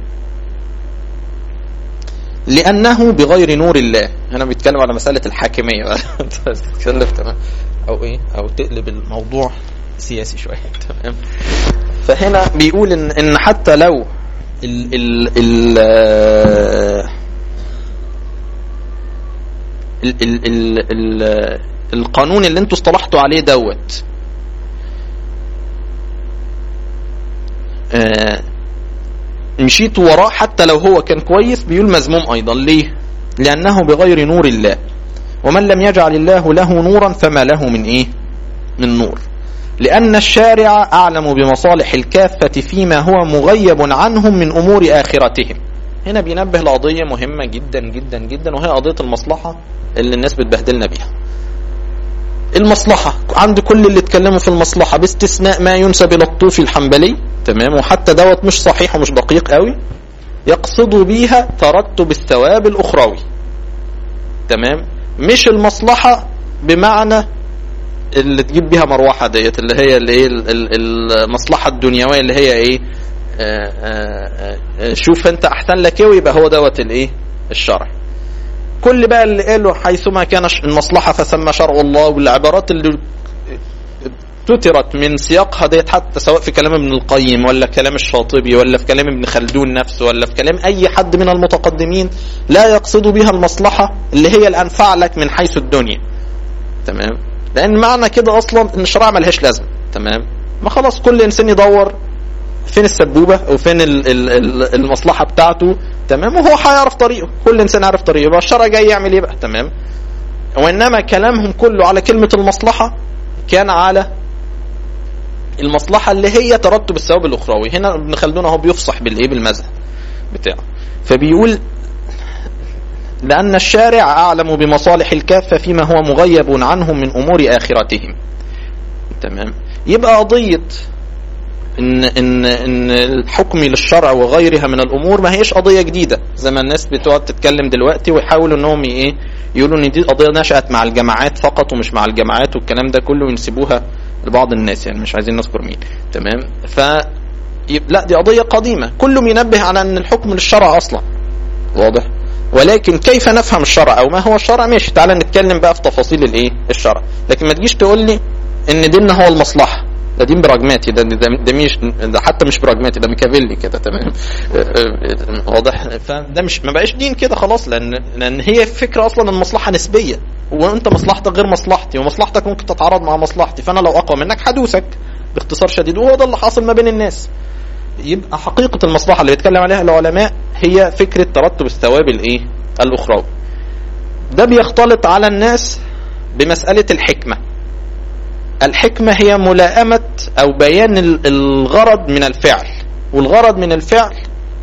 لأنه بغير نور الله هنا بيتكلم على مسألة الحاكمية تمام أو إيه أو تقلب الموضوع سياسي شوية تمام فهنا بيقول إن, إن حتى لو ال ال ال ال ال ال ال القانون اللي انتوا اصطلحتوا عليه دوت آه مشيت وراه حتى لو هو كان كويس بيقول مذموم ايضا ليه لانه بغير نور الله ومن لم يجعل الله له نورا فما له من ايه من نور لأن الشارع أعلم بمصالح الكافة فيما هو مغيب عنهم من أمور آخرتهم هنا بينبه لقضية مهمة جدا جدا جدا وهي قضية المصلحة اللي الناس بتبهدلنا بيها المصلحة عند كل اللي اتكلموا في المصلحة باستثناء ما ينسب إلى الطوفي الحنبلي تمام وحتى دوت مش صحيح ومش دقيق قوي يقصدوا بيها ترتب الثواب الأخروي تمام مش المصلحة بمعنى اللي تجيب بيها مروحة ديت اللي هي اللي ايه المصلحة الدنيوية اللي هي ايه آآ آآ شوف انت احسن لك ايه ويبقى هو دوت الايه الشرع كل بقى اللي قالوا حيثما كان المصلحة فثم شرع الله والعبارات اللي تترت من سياقها ديت حتى سواء في كلام ابن القيم ولا كلام الشاطبي ولا في كلام ابن خلدون نفسه ولا في كلام اي حد من المتقدمين لا يقصد بها المصلحة اللي هي الانفع لك من حيث الدنيا تمام لان معنى كده اصلا ان الشرع ملهاش لازمه تمام ما خلاص كل انسان يدور فين السبوبه وفين ال ال ال المصلحه بتاعته تمام وهو هيعرف طريقه كل انسان عارف طريقه يبقى الشرع جاي يعمل ايه بقى تمام وانما كلامهم كله على كلمه المصلحه كان على المصلحه اللي هي ترتب الثواب الاخروي هنا ابن خلدون اهو بيفصح بالايه بالمذهب بتاعه فبيقول لأن الشارع أعلم بمصالح الكافة فيما هو مغيب عنهم من أمور آخرتهم تمام يبقى قضية إن, إن, إن الحكم للشرع وغيرها من الأمور ما هيش قضية جديدة زي ما الناس بتقعد تتكلم دلوقتي ويحاولوا إنهم إيه يقولوا إن دي قضية نشأت مع الجماعات فقط ومش مع الجماعات والكلام ده كله وينسبوها لبعض الناس يعني مش عايزين نذكر مين تمام ف لا دي قضية قديمة كله ينبه على أن الحكم للشرع أصلا واضح ولكن كيف نفهم الشرع او ما هو الشرع ماشي تعالى نتكلم بقى في تفاصيل الايه الشرع لكن ما تجيش تقول لي ان ديننا هو المصلحه ده دين براجماتي ده ده, ده مش ده حتى مش براجماتي ده ميكافيلي كده تمام واضح فده مش ما بقاش دين كده خلاص لان لان هي فكره اصلا المصلحه نسبيه وانت مصلحتك غير مصلحتي ومصلحتك ممكن تتعارض مع مصلحتي فانا لو اقوى منك هدوسك باختصار شديد وهو ده اللي حاصل ما بين الناس يبقى حقيقة المصلحة اللي بيتكلم عليها العلماء هي فكرة ترتب الثواب الايه الاخروي ده بيختلط على الناس بمسألة الحكمة الحكمة هي ملائمة او بيان الغرض من الفعل والغرض من الفعل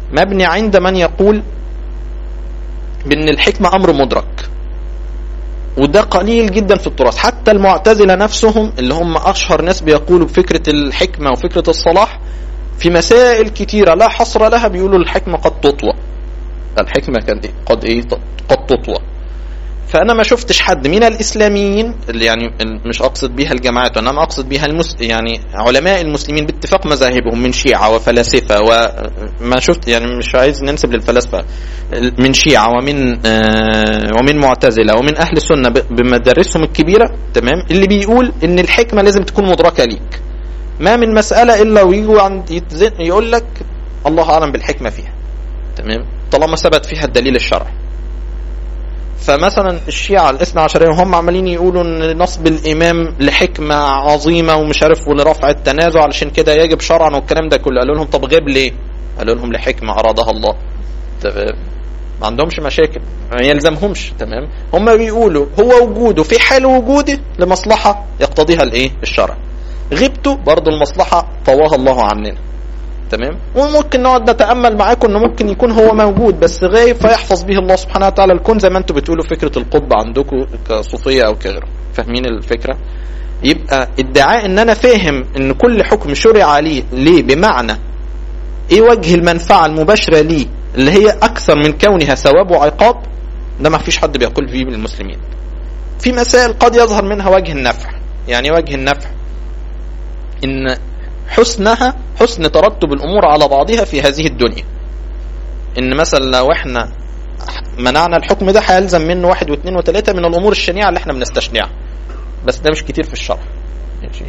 مبني عند من يقول بأن الحكمة أمر مدرك وده قليل جدا في التراث حتى المعتزلة نفسهم اللي هم أشهر ناس بيقولوا بفكرة الحكمة وفكرة الصلاح في مسائل كتيرة لا حصر لها بيقولوا الحكمة قد تطوى الحكمة قد ايه قد تطوى فانا ما شفتش حد من الاسلاميين اللي يعني مش اقصد بيها الجماعات وانما اقصد بيها المس يعني علماء المسلمين باتفاق مذاهبهم من شيعه وفلاسفه وما شفت يعني مش عايز ننسب للفلاسفه من شيعه ومن آه ومن معتزله ومن اهل السنه بمدارسهم الكبيره تمام اللي بيقول ان الحكمه لازم تكون مدركه ليك ما من مساله الا ويجوا عند يقول لك الله اعلم بالحكمه فيها تمام طالما ثبت فيها الدليل الشرعي فمثلا الشيعة الاثنى عشرية هم عمالين يقولوا ان نصب الامام لحكمة عظيمة ومش عارف ولرفع التنازع علشان كده يجب شرعا والكلام ده كله قالوا لهم طب غيب ليه قالوا لهم لحكمة ارادها الله ما عندهمش مشاكل ما يلزمهمش تمام هم بيقولوا هو وجوده في حال وجوده لمصلحة يقتضيها الايه الشرع غيبته برضه المصلحة طواها الله عننا تمام وممكن نقعد نتامل معاكم انه ممكن يكون هو موجود بس غايب فيحفظ به الله سبحانه وتعالى الكون زي ما انتم بتقولوا فكره القطب عندكم كصوفيه او كغيره فاهمين الفكره يبقى ادعاء ان انا فاهم ان كل حكم شرع عليه ليه بمعنى ايه وجه المنفعه المباشره ليه اللي هي اكثر من كونها ثواب وعقاب ده ما فيش حد بيقول فيه بالمسلمين في مسائل قد يظهر منها وجه النفع يعني وجه النفع ان حسنها حسن ترتب الامور على بعضها في هذه الدنيا ان مثلا لو احنا منعنا الحكم ده هيلزم منه واحد واثنين وثلاثة من الامور الشنيعة اللي احنا بنستشنعها بس ده مش كتير في الشرع ماشي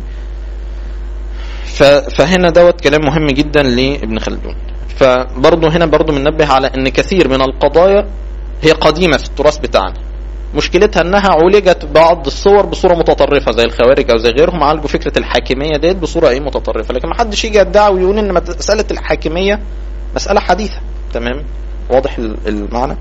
فهنا دوت كلام مهم جدا لابن خلدون فبرضه هنا برضه بننبه على ان كثير من القضايا هي قديمة في التراث بتاعنا مشكلتها انها عولجت بعض الصور بصوره متطرفه زي الخوارج او زي غيرهم عالجوا فكره الحاكميه ديت بصوره ايه متطرفه لكن ما حدش يجي يدعي ويقول ان مساله الحاكميه مساله حديثه تمام واضح المعنى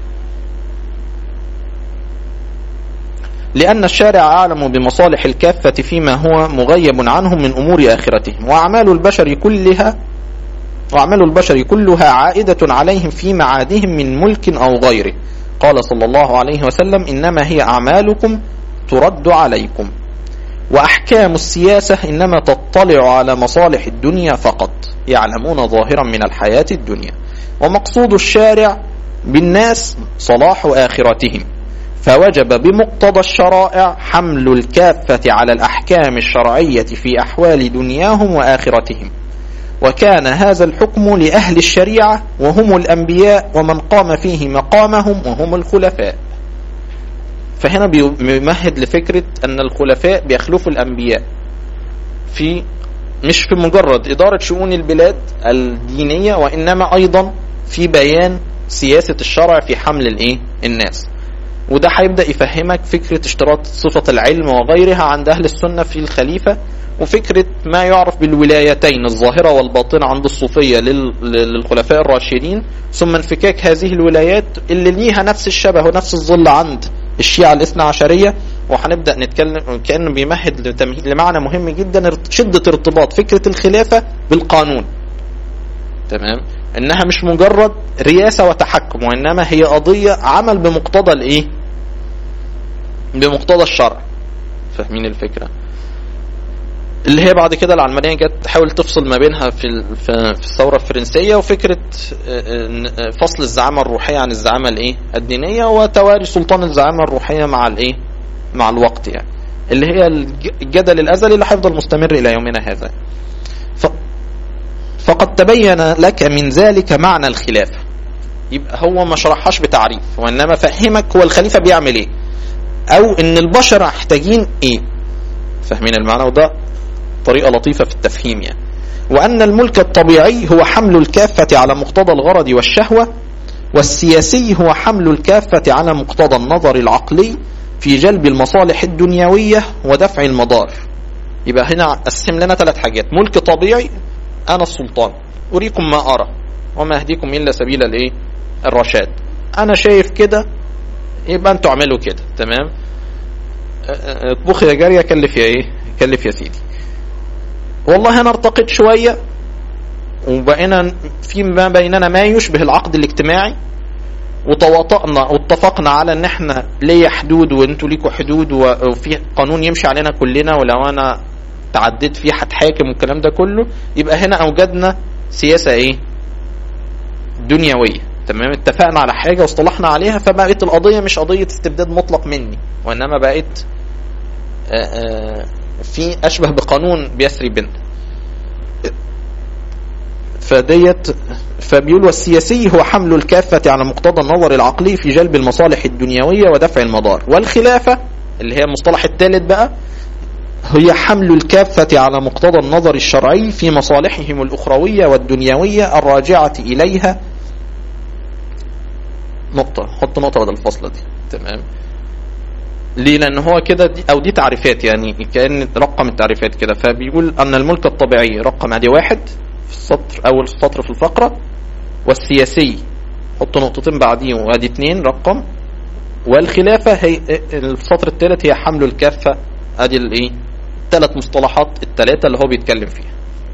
لأن الشارع أعلم بمصالح الكافة فيما هو مغيب عنهم من أمور آخرتهم وأعمال البشر كلها وأعمال البشر كلها عائدة عليهم في معادهم من ملك أو غيره قال صلى الله عليه وسلم إنما هي أعمالكم ترد عليكم وأحكام السياسة إنما تطلع على مصالح الدنيا فقط يعلمون ظاهرا من الحياة الدنيا ومقصود الشارع بالناس صلاح آخرتهم فوجب بمقتضى الشرائع حمل الكافة على الأحكام الشرعية في أحوال دنياهم وآخرتهم وكان هذا الحكم لأهل الشريعة وهم الأنبياء ومن قام فيه مقامهم وهم الخلفاء فهنا بيمهد لفكرة أن الخلفاء بيخلفوا الأنبياء في مش في مجرد إدارة شؤون البلاد الدينية وإنما أيضا في بيان سياسة الشرع في حمل الإيه؟ الناس وده هيبدأ يفهمك فكرة اشتراط صفة العلم وغيرها عند أهل السنة في الخليفة وفكرة ما يعرف بالولايتين الظاهرة والباطنة عند الصوفية للخلفاء الراشدين ثم انفكاك هذه الولايات اللي ليها نفس الشبه ونفس الظل عند الشيعة الاثنى عشرية وهنبدأ نتكلم كأنه بيمهد لتمهيد لمعنى مهم جدا شدة ارتباط فكرة الخلافة بالقانون تمام انها مش مجرد رياسة وتحكم وانما هي قضية عمل بمقتضى الايه بمقتضى الشرع فاهمين الفكره اللي هي بعد كده العلمانيه جت تحاول تفصل ما بينها في في الثوره الفرنسيه وفكره فصل الزعامه الروحيه عن الزعامه الايه الدينيه وتواري سلطان الزعامه الروحيه مع الايه مع الوقت يعني اللي هي الجدل الازلي اللي هيفضل مستمر الى يومنا هذا فقد تبين لك من ذلك معنى الخلافه يبقى هو ما شرحهاش بتعريف وانما فهمك هو الخليفه بيعمل ايه او ان البشر محتاجين ايه فاهمين المعنى وده طريقة لطيفة في التفهيم يعني وأن الملك الطبيعي هو حمل الكافة على مقتضى الغرض والشهوة والسياسي هو حمل الكافة على مقتضى النظر العقلي في جلب المصالح الدنيوية ودفع المضار يبقى هنا قسم لنا ثلاث حاجات ملك طبيعي أنا السلطان أريكم ما أرى وما أهديكم إلا سبيل الإيه الرشاد أنا شايف كده يبقى أنتوا اعملوا كده تمام اطبخ يا جارية كلف يا إيه كلف يا سيدي والله انا ارتقيت شوية وبقينا فيما بيننا ما يشبه العقد الاجتماعي وتواطأنا واتفقنا على ان احنا ليا حدود وانتوا ليكوا حدود وفي قانون يمشي علينا كلنا ولو انا تعديت فيه هتحاكم والكلام ده كله يبقى هنا اوجدنا سياسة ايه دنيوية تمام اتفقنا على حاجة واصطلحنا عليها فبقت القضية مش قضية استبداد مطلق مني وانما بقت في اشبه بقانون بيسري بيننا فديت فبيقول والسياسي هو حمل الكافة على مقتضى النظر العقلي في جلب المصالح الدنيوية ودفع المضار والخلافة اللي هي المصطلح الثالث بقى هي حمل الكافة على مقتضى النظر الشرعي في مصالحهم الأخروية والدنيوية الراجعة إليها نقطة حط نقطة بدل الفصلة دي تمام ليه لأن هو كده دي أو دي تعريفات يعني كأن رقم التعريفات كده فبيقول أن الملك الطبيعي رقم عادي واحد في السطر أول سطر في الفقرة والسياسي حط نقطتين بعديه وادي اتنين رقم والخلافة هي السطر الثالث هي حمل الكافة ادي الايه ثلاث مصطلحات الثلاثة اللي هو بيتكلم فيها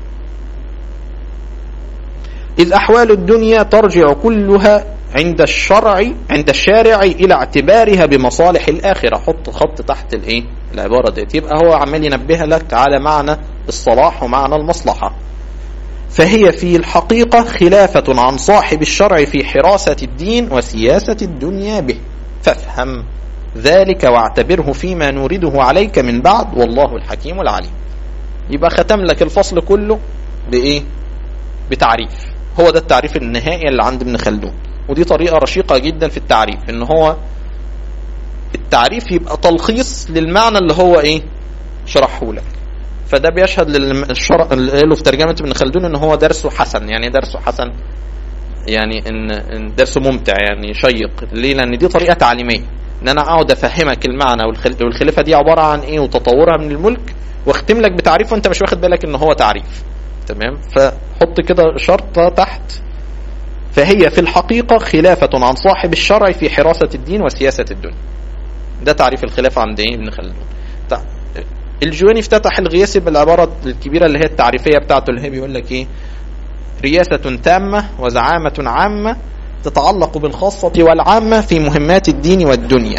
إذ أحوال الدنيا ترجع كلها عند الشرع عند الشارع إلى اعتبارها بمصالح الآخرة حط خط تحت الإيه العبارة ديت يبقى هو عمال ينبه لك على معنى الصلاح ومعنى المصلحة فهي في الحقيقة خلافة عن صاحب الشرع في حراسة الدين وسياسة الدنيا به فافهم ذلك واعتبره فيما نورده عليك من بعد والله الحكيم العليم يبقى ختم لك الفصل كله بإيه بتعريف هو ده التعريف النهائي اللي عند ابن خلدون ودي طريقة رشيقة جدا في التعريف ان هو التعريف يبقى تلخيص للمعنى اللي هو ايه شرحه لك فده بيشهد للشرع اللي قاله في ترجمة ابن خلدون ان هو درسه حسن يعني درسه حسن يعني ان درسه ممتع يعني شيق ليه لان دي طريقة تعليمية ان انا اقعد افهمك المعنى والخلافة دي عبارة عن ايه وتطورها من الملك واختم لك بتعريف وانت مش واخد بالك ان هو تعريف تمام فحط كده شرطة تحت فهي في الحقيقة خلافة عن صاحب الشرع في حراسة الدين وسياسة الدنيا ده تعريف الخلافة عند ايه ابن خلدون الجواني افتتح الغياسي بالعبارة الكبيرة اللي هي التعريفية بتاعته اللي هي بيقول لك ايه رياسة تامة وزعامة عامة تتعلق بالخاصة والعامة في مهمات الدين والدنيا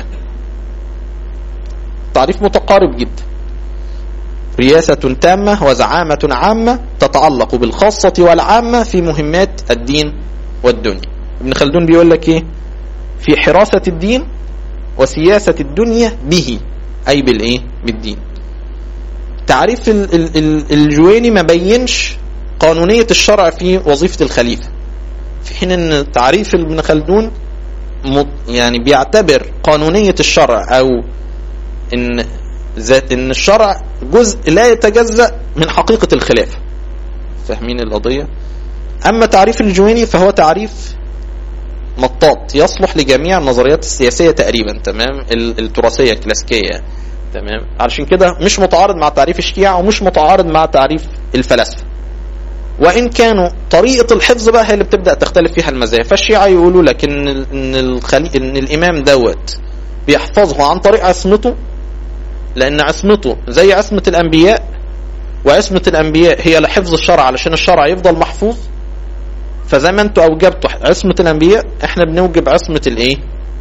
تعريف متقارب جدا رياسة تامة وزعامة عامة تتعلق بالخاصة والعامة في مهمات الدين والدنيا ابن خلدون بيقول لك ايه في حراسة الدين وسياسة الدنيا به اي بالايه بالدين تعريف الجويني ما بينش قانونية الشرع في وظيفة الخليفة في حين ان تعريف ابن خلدون يعني بيعتبر قانونية الشرع او ان ذات ان الشرع جزء لا يتجزأ من حقيقة الخلافة فاهمين القضية اما تعريف الجويني فهو تعريف مطاط يصلح لجميع النظريات السياسية تقريبا تمام التراثية الكلاسيكية تمام علشان كده مش متعارض مع تعريف الشيعة ومش متعارض مع تعريف الفلاسفة وان كانوا طريقة الحفظ بقى هي اللي بتبدأ تختلف فيها المذاهب فالشيعة يقولوا لك ان ان, الخلي... إن الامام دوت بيحفظه عن طريق عصمته لان عصمته زي عصمة الانبياء وعصمة الانبياء هي لحفظ الشرع علشان الشرع يفضل محفوظ فزي ما انتوا اوجبتوا عصمة الانبياء احنا بنوجب عصمة الايه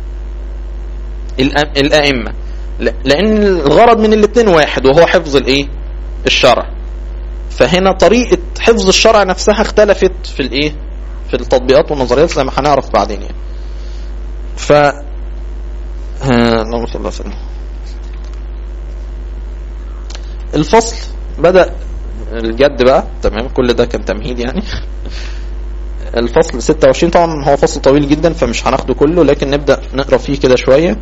الائمة لان الغرض من الاثنين واحد وهو حفظ الايه الشرع فهنا طريقة حفظ الشرع نفسها اختلفت في الايه في التطبيقات والنظريات زي ما هنعرف بعدين يعني ف اللهم صل وسلم الفصل بدأ الجد بقى تمام كل ده كان تمهيد يعني الفصل 26 طبعا هو فصل طويل جدا فمش هناخده كله لكن نبدأ نقرأ فيه كده شوية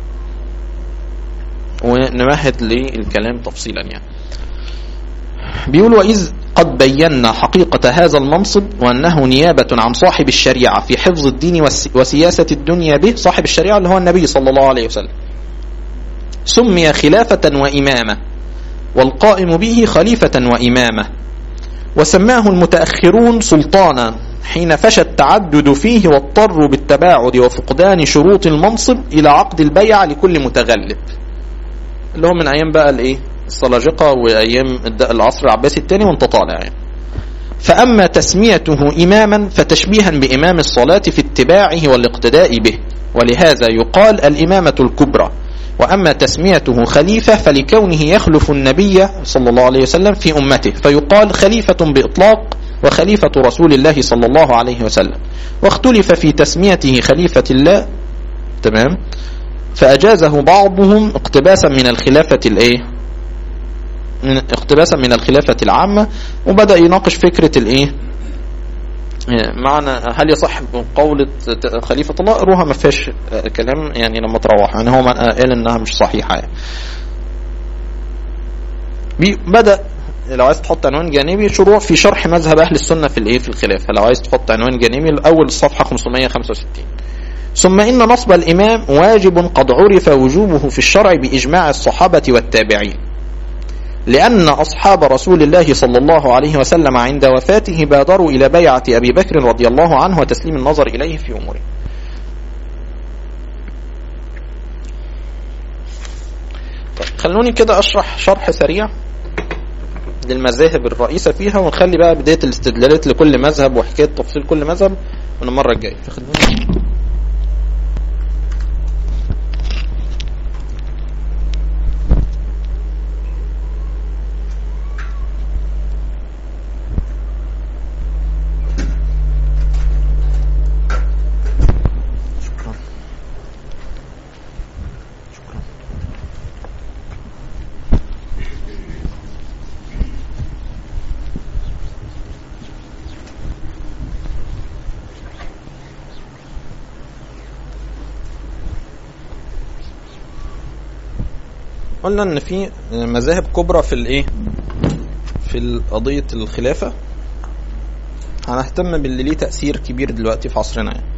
ونمهد للكلام تفصيلا يعني بيقول وإذ قد بينا حقيقة هذا المنصب وأنه نيابة عن صاحب الشريعة في حفظ الدين وسياسة الدنيا به صاحب الشريعة اللي هو النبي صلى الله عليه وسلم سمي خلافة وإمامة والقائم به خليفة وإمامة وسماه المتأخرون سلطانا حين فشى التعدد فيه واضطروا بالتباعد وفقدان شروط المنصب إلى عقد البيع لكل متغلب اللي هو من أيام بقى الإيه السلاجقة وأيام العصر العباسي الثاني وانت طالع يعني فأما تسميته إماما فتشبيها بإمام الصلاة في اتباعه والاقتداء به ولهذا يقال الإمامة الكبرى وأما تسميته خليفة فلكونه يخلف النبي صلى الله عليه وسلم في أمته فيقال خليفة بإطلاق وخليفة رسول الله صلى الله عليه وسلم واختلف في تسميته خليفة الله تمام فأجازه بعضهم اقتباسا من الخلافة الايه من اقتباسا من الخلافة العامة وبدأ يناقش فكرة الايه معنى هل يصح قولة خليفة الله روها ما فيهاش كلام يعني لما تروح يعني هو قال انها مش صحيحة يعني. بدأ لو عايز تحط عنوان جانبي شروع في شرح مذهب اهل السنة في الايه في الخلافة لو عايز تحط عنوان جانبي اول الصفحة 565 ثم إن نصب الإمام واجب قد عرف وجوبه في الشرع بإجماع الصحابة والتابعين لأن أصحاب رسول الله صلى الله عليه وسلم عند وفاته بادروا إلى بيعة أبي بكر رضي الله عنه وتسليم النظر إليه في أموره طيب خلوني كده أشرح شرح سريع للمذاهب الرئيسة فيها ونخلي بقى بداية الاستدلالات لكل مذهب وحكاية تفصيل كل مذهب من المرة الجاية فخلوني قلنا ان في مذاهب كبرى في الايه في قضيه الخلافه هنهتم باللي ليه تاثير كبير دلوقتي في عصرنا يعني.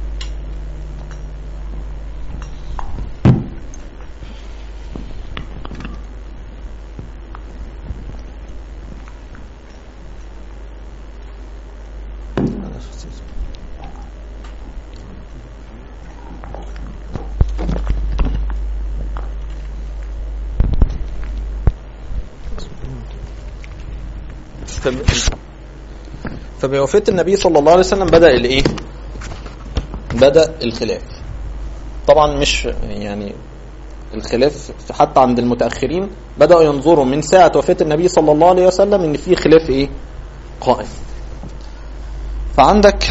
فبوفاة النبي صلى الله عليه وسلم بدأ الايه بدأ الخلاف طبعا مش يعني الخلاف حتى عند المتأخرين بدأوا ينظروا من ساعة وفاة النبي صلى الله عليه وسلم ان في خلاف ايه قائم فعندك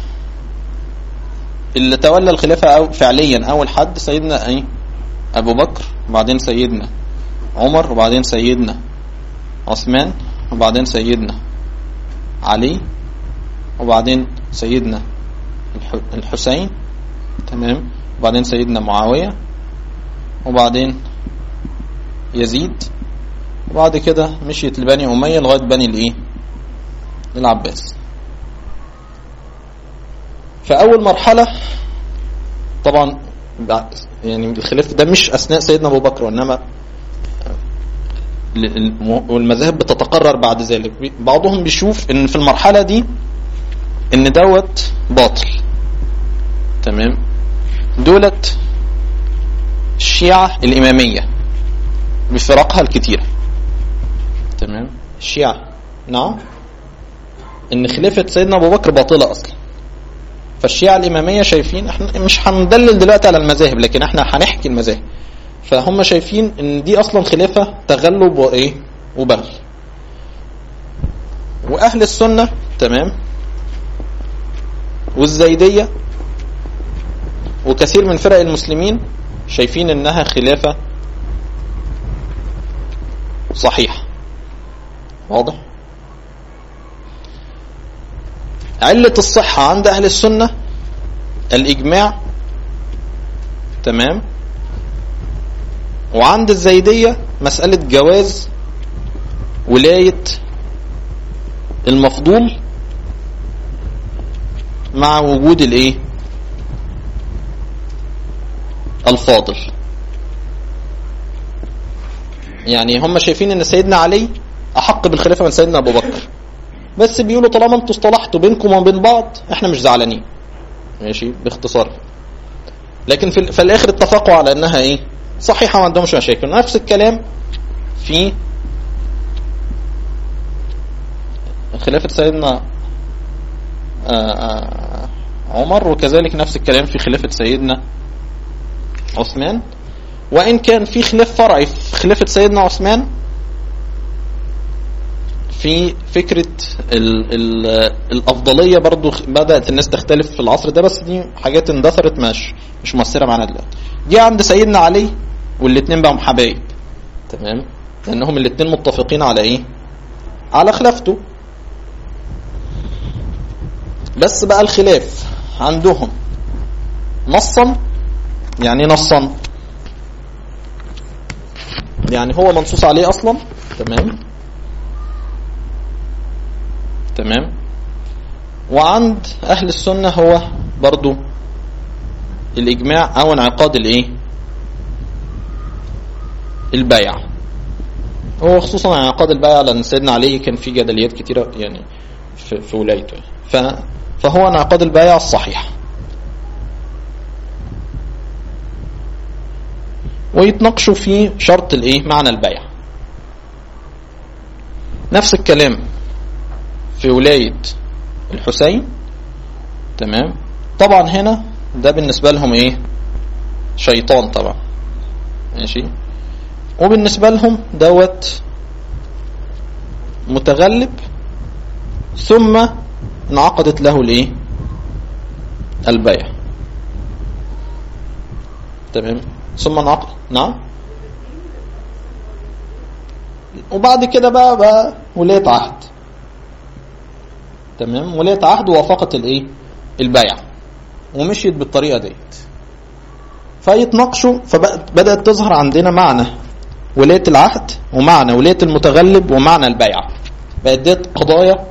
اللي تولى الخلافة أو فعليا أول حد سيدنا ايه أبو بكر وبعدين سيدنا عمر وبعدين سيدنا عثمان وبعدين سيدنا علي وبعدين سيدنا الحسين تمام وبعدين سيدنا معاوية وبعدين يزيد وبعد كده مشيت لبني أمية لغاية بني الإيه العباس فأول مرحلة طبعا يعني الخلاف ده مش أثناء سيدنا أبو بكر وإنما والمذاهب بتتقرر بعد ذلك بعضهم بيشوف ان في المرحلة دي ان دوت باطل تمام دولت الشيعة الإمامية بفرقها الكتيرة تمام الشيعة نعم ان خلافة سيدنا ابو بكر باطلة اصلا فالشيعة الإمامية شايفين احنا مش هندلل دلوقتي على المذاهب لكن احنا هنحكي المذاهب فهم شايفين ان دي اصلا خلافة تغلب وايه وبغي واهل السنة تمام والزيدية وكثير من فرق المسلمين شايفين انها خلافة صحيحة واضح علة الصحة عند اهل السنة الاجماع تمام وعند الزيدية مسألة جواز ولاية المفضول مع وجود الايه الفاضل يعني هم شايفين ان سيدنا علي احق بالخلافة من سيدنا ابو بكر بس بيقولوا طالما انتوا اصطلحتوا بينكم وبين بعض احنا مش زعلانين ماشي باختصار لكن في, في الاخر اتفقوا على انها ايه صحيحة ما عندهمش مشاكل نفس الكلام في خلافة سيدنا آه، آه، عمر وكذلك نفس الكلام في خلافة سيدنا عثمان وإن كان في خلاف فرعي في خلافة سيدنا عثمان في فكرة ال ال الأفضلية برضو بدأت الناس تختلف في العصر ده بس دي حاجات اندثرت مش مش مؤثرة معانا دلوقتي جه عند سيدنا علي والاتنين بقوا حبايب تمام لأنهم الاتنين متفقين على إيه؟ على خلافته بس بقى الخلاف عندهم نصا يعني نصا يعني هو منصوص عليه اصلا تمام تمام وعند اهل السنه هو برضو الاجماع او انعقاد الايه البيع هو خصوصا انعقاد البيع لان سيدنا علي كان في جدليات كتيره يعني في, في ولايته ف فهو انعقاد البيع الصحيح ويتناقشوا في شرط الايه معنى البيع نفس الكلام في ولاية الحسين تمام طبعا هنا ده بالنسبة لهم ايه شيطان طبعا ماشي وبالنسبة لهم دوت متغلب ثم انعقدت له الايه البيع تمام ثم انعقد نعم وبعد كده بقى بقى ولاية عهد تمام ولاية عهد وافقت الايه البيع ومشيت بالطريقة ديت فيتناقشوا فبدأت تظهر عندنا معنى ولاية العهد ومعنى ولاية المتغلب ومعنى البيع بقت ديت قضايا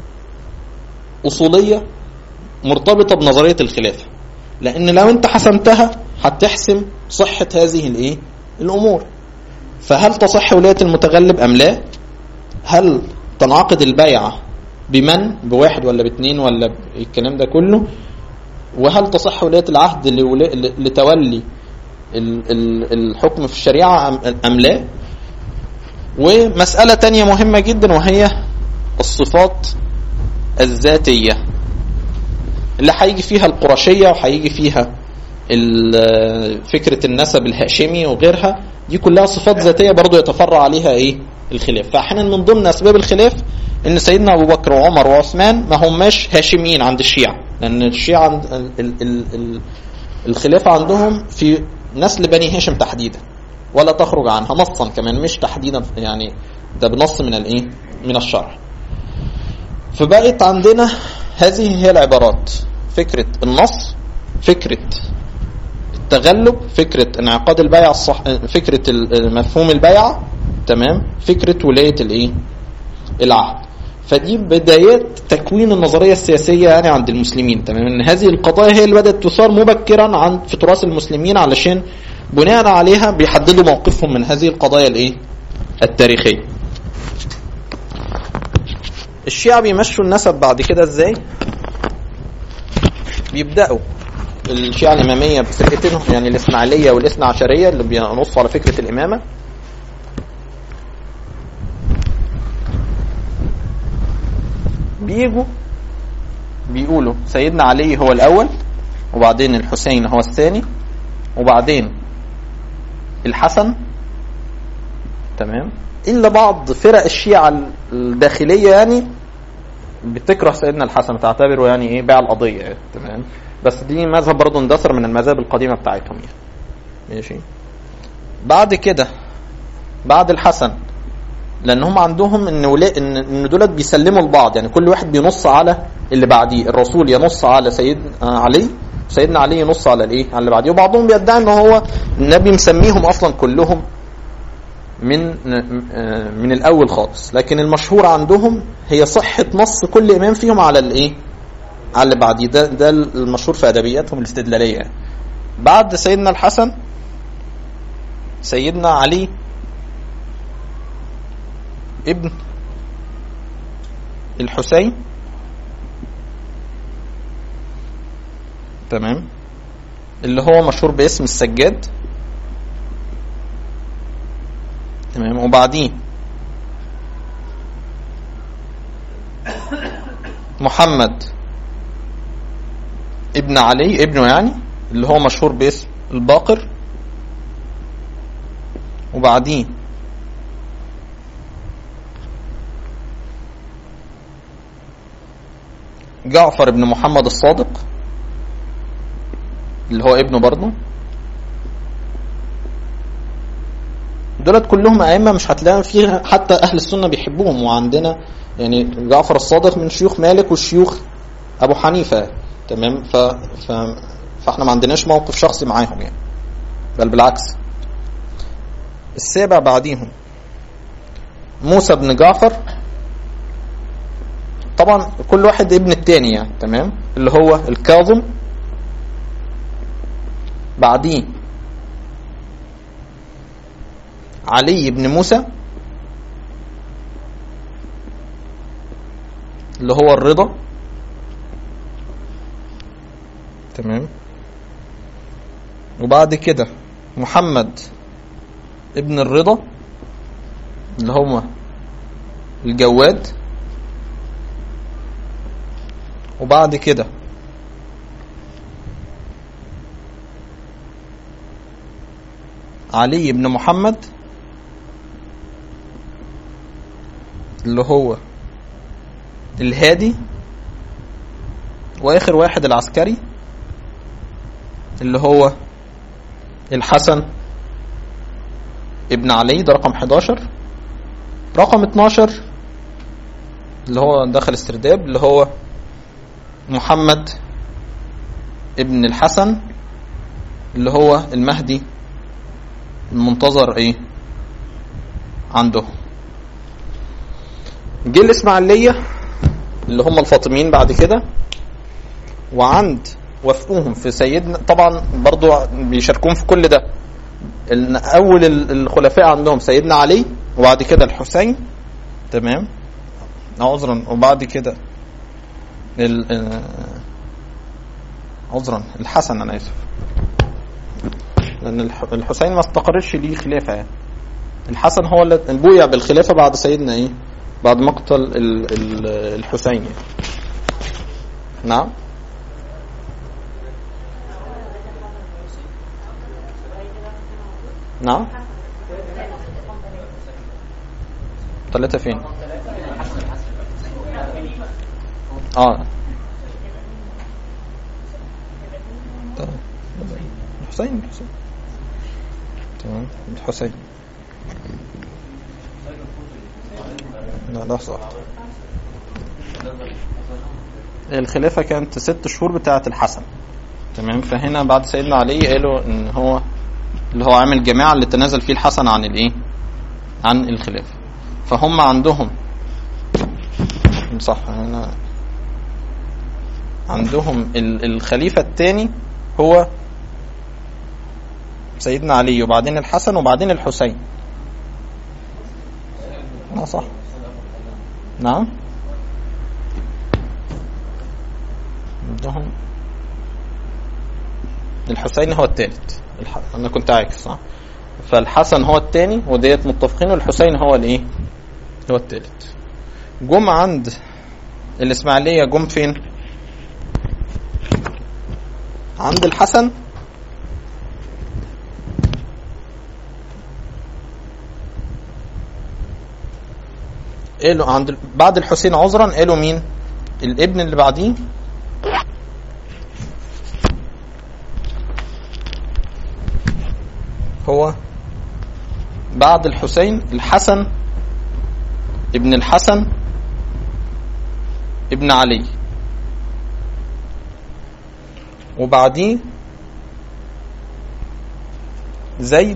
أصولية مرتبطة بنظرية الخلافة لأن لو أنت حسمتها هتحسم صحة هذه الإيه؟ الأمور فهل تصح ولاية المتغلب أم لا؟ هل تنعقد البيعة بمن؟ بواحد ولا باثنين ولا الكلام ده كله؟ وهل تصح ولاية العهد لتولي الحكم في الشريعة أم لا؟ ومسألة تانية مهمة جدا وهي الصفات الذاتية اللي هيجي فيها القرشية وهيجي فيها فكرة النسب الهاشمي وغيرها دي كلها صفات ذاتية برضو يتفرع عليها ايه الخلاف فاحيانا من ضمن اسباب الخلاف ان سيدنا ابو بكر وعمر وعثمان ما هماش هاشميين عند الشيعة لان الشيعة عند ال ال ال ال الخلاف عندهم في نسل بني هاشم تحديدا ولا تخرج عنها نصا كمان مش تحديدا يعني ده بنص من الايه من الشرع فبقت عندنا هذه هي العبارات فكرة النص فكرة التغلب فكرة انعقاد البيع الصح فكرة مفهوم البيعة تمام فكرة ولاية الايه العهد فدي بدايات تكوين النظرية السياسية يعني عند المسلمين تمام ان هذه القضايا هي اللي بدأت تثار مبكرا عن في تراث المسلمين علشان بناء عليها بيحددوا موقفهم من هذه القضايا الايه التاريخية الشيعة بيمشوا النسب بعد كده ازاي بيبدأوا الشيعة الإمامية بفرقتين يعني الإسماعيلية والإثنى عشرية اللي بينصوا على فكرة الإمامة بيجوا بيقولوا سيدنا علي هو الأول وبعدين الحسين هو الثاني وبعدين الحسن تمام إلا بعض فرق الشيعة الداخلية يعني بتكره سيدنا الحسن تعتبره يعني ايه باع القضية يعني. تمام بس دي مذهب برضه اندثر من المذاهب القديمة بتاعتهم يعني ماشي بعد كده بعد الحسن لان هم عندهم ان ولا ان ان دولت بيسلموا لبعض يعني كل واحد بينص على اللي بعديه الرسول ينص على سيدنا علي سيدنا علي ينص على الايه على اللي بعديه وبعضهم بيدعي ان هو النبي مسميهم اصلا كلهم من من الاول خالص لكن المشهور عندهم هي صحه نص كل امام فيهم على الايه على اللي بعديه ده ده المشهور في ادبياتهم الاستدلاليه بعد سيدنا الحسن سيدنا علي ابن الحسين تمام اللي هو مشهور باسم السجاد تمام وبعدين محمد ابن علي ابنه يعني اللي هو مشهور باسم الباقر وبعدين جعفر بن محمد الصادق اللي هو ابنه برضه دولت كلهم ائمه مش هتلاقي فيها حتى اهل السنه بيحبوهم وعندنا يعني جعفر الصادق من شيوخ مالك وشيوخ ابو حنيفه تمام ف... ف... فاحنا ما عندناش موقف شخصي معاهم يعني بل بالعكس السابع بعديهم موسى بن جعفر طبعا كل واحد ابن التاني يعني تمام اللي هو الكاظم بعديه علي بن موسى اللي هو الرضا تمام وبعد كده محمد ابن الرضا اللي هو الجواد وبعد كده علي بن محمد اللي هو الهادي واخر واحد العسكري اللي هو الحسن ابن علي ده رقم 11 رقم 12 اللي هو دخل استرداب اللي هو محمد ابن الحسن اللي هو المهدي المنتظر ايه عنده جه الاسماعيليه اللي هم الفاطميين بعد كده وعند وافقوهم في سيدنا طبعا برضو بيشاركون في كل ده ان اول الخلفاء عندهم سيدنا علي وبعد كده الحسين تمام عذرا وبعد كده عذرا الحسن انا اسف لان الحسين ما استقرش ليه خلافه يعني الحسن هو اللي بويع بالخلافه بعد سيدنا ايه بعد مقتل الحسين يعني. نعم نعم ثلاثة فين اه الحسين الحسين تمام الحسين لا لحظة الخلافة كانت ست شهور بتاعة الحسن تمام فهنا بعد سيدنا علي قالوا ان هو اللي هو عامل جماعة اللي تنازل فيه الحسن عن الايه عن الخلافة فهم عندهم صح هنا عندهم الخليفة الثاني هو سيدنا علي وبعدين الحسن وبعدين الحسين اه صح نعم عندهم الحسين هو الثالث الح... انا كنت عاكس صح فالحسن هو الثاني وديت متفقين والحسين هو الايه هو الثالث جم عند الاسماعيليه جم فين عند الحسن قالوا عند بعد الحسين عذرا قالوا مين الابن اللي بعديه هو بعد الحسين الحسن ابن الحسن ابن علي وبعديه زيد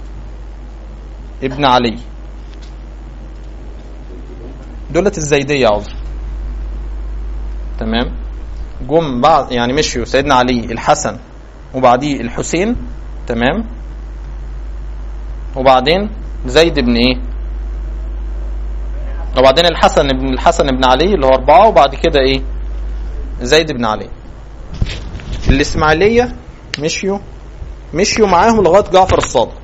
ابن علي دولت الزيدية عذر تمام جم بعد يعني مشيوا سيدنا علي الحسن وبعديه الحسين تمام وبعدين زيد بن ايه وبعدين الحسن بن الحسن بن علي اللي هو أربعة وبعد كده ايه زيد بن علي الإسماعيلية مشيوا مشيوا معاهم لغاية جعفر الصادق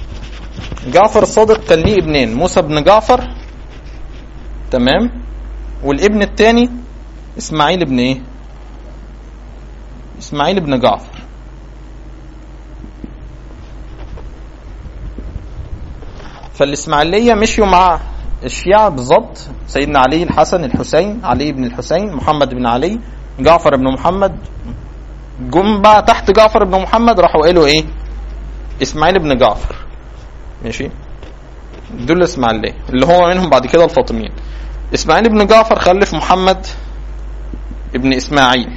جعفر الصادق كان ليه ابنين موسى بن جعفر تمام والابن الثاني اسماعيل ابن ايه اسماعيل ابن جعفر فالاسماعيليه مشيوا مع الشيعة بالظبط سيدنا علي الحسن الحسين علي بن الحسين محمد بن علي جعفر بن محمد جم بقى تحت جعفر بن محمد راحوا قالوا ايه اسماعيل بن جعفر ماشي دول الاسماعيليه اللي هو منهم بعد كده الفاطميين اسماعيل بن جعفر خلف محمد ابن اسماعيل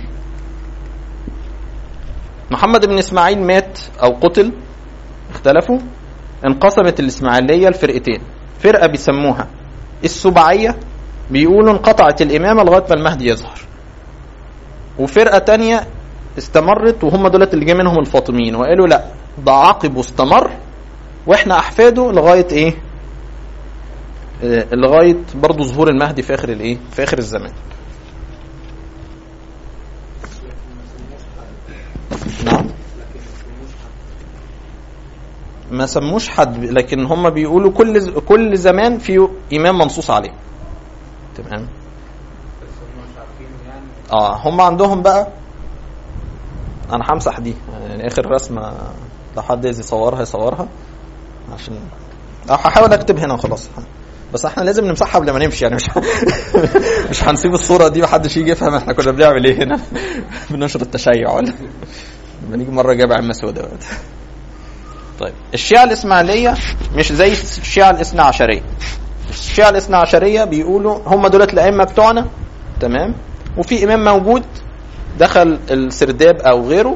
محمد بن اسماعيل مات او قتل اختلفوا انقسمت الاسماعيليه لفرقتين فرقه بيسموها السبعيه بيقولوا انقطعت الامامه لغايه ما المهدي يظهر وفرقه تانية استمرت وهم دولت اللي جه منهم الفاطميين وقالوا لا ده عقب واستمر واحنا احفاده لغايه ايه آه، لغايه برضه ظهور المهدي في اخر الايه في اخر الزمان نعم ما سموش حد لكن هم بيقولوا كل ز- كل زمان في امام منصوص عليه تمام اه هم عندهم بقى انا همسح دي يعني اخر رسمه لو حد عايز يصورها يصورها عشان اه هحاول اكتب هنا وخلاص بس احنا لازم نمسحها قبل ما نمشي يعني مش مش هنسيب الصوره دي محدش يجي يفهم احنا كنا بنعمل ايه هنا بننشر التشيع ولا بنيجي مره جايب عمه سوداء طيب الشيعة الإسماعيلية مش زي الشيعة الاثنى عشرية الشيعة الاثنى عشرية بيقولوا هم دولت الأئمة بتوعنا تمام وفي إمام موجود دخل السرداب أو غيره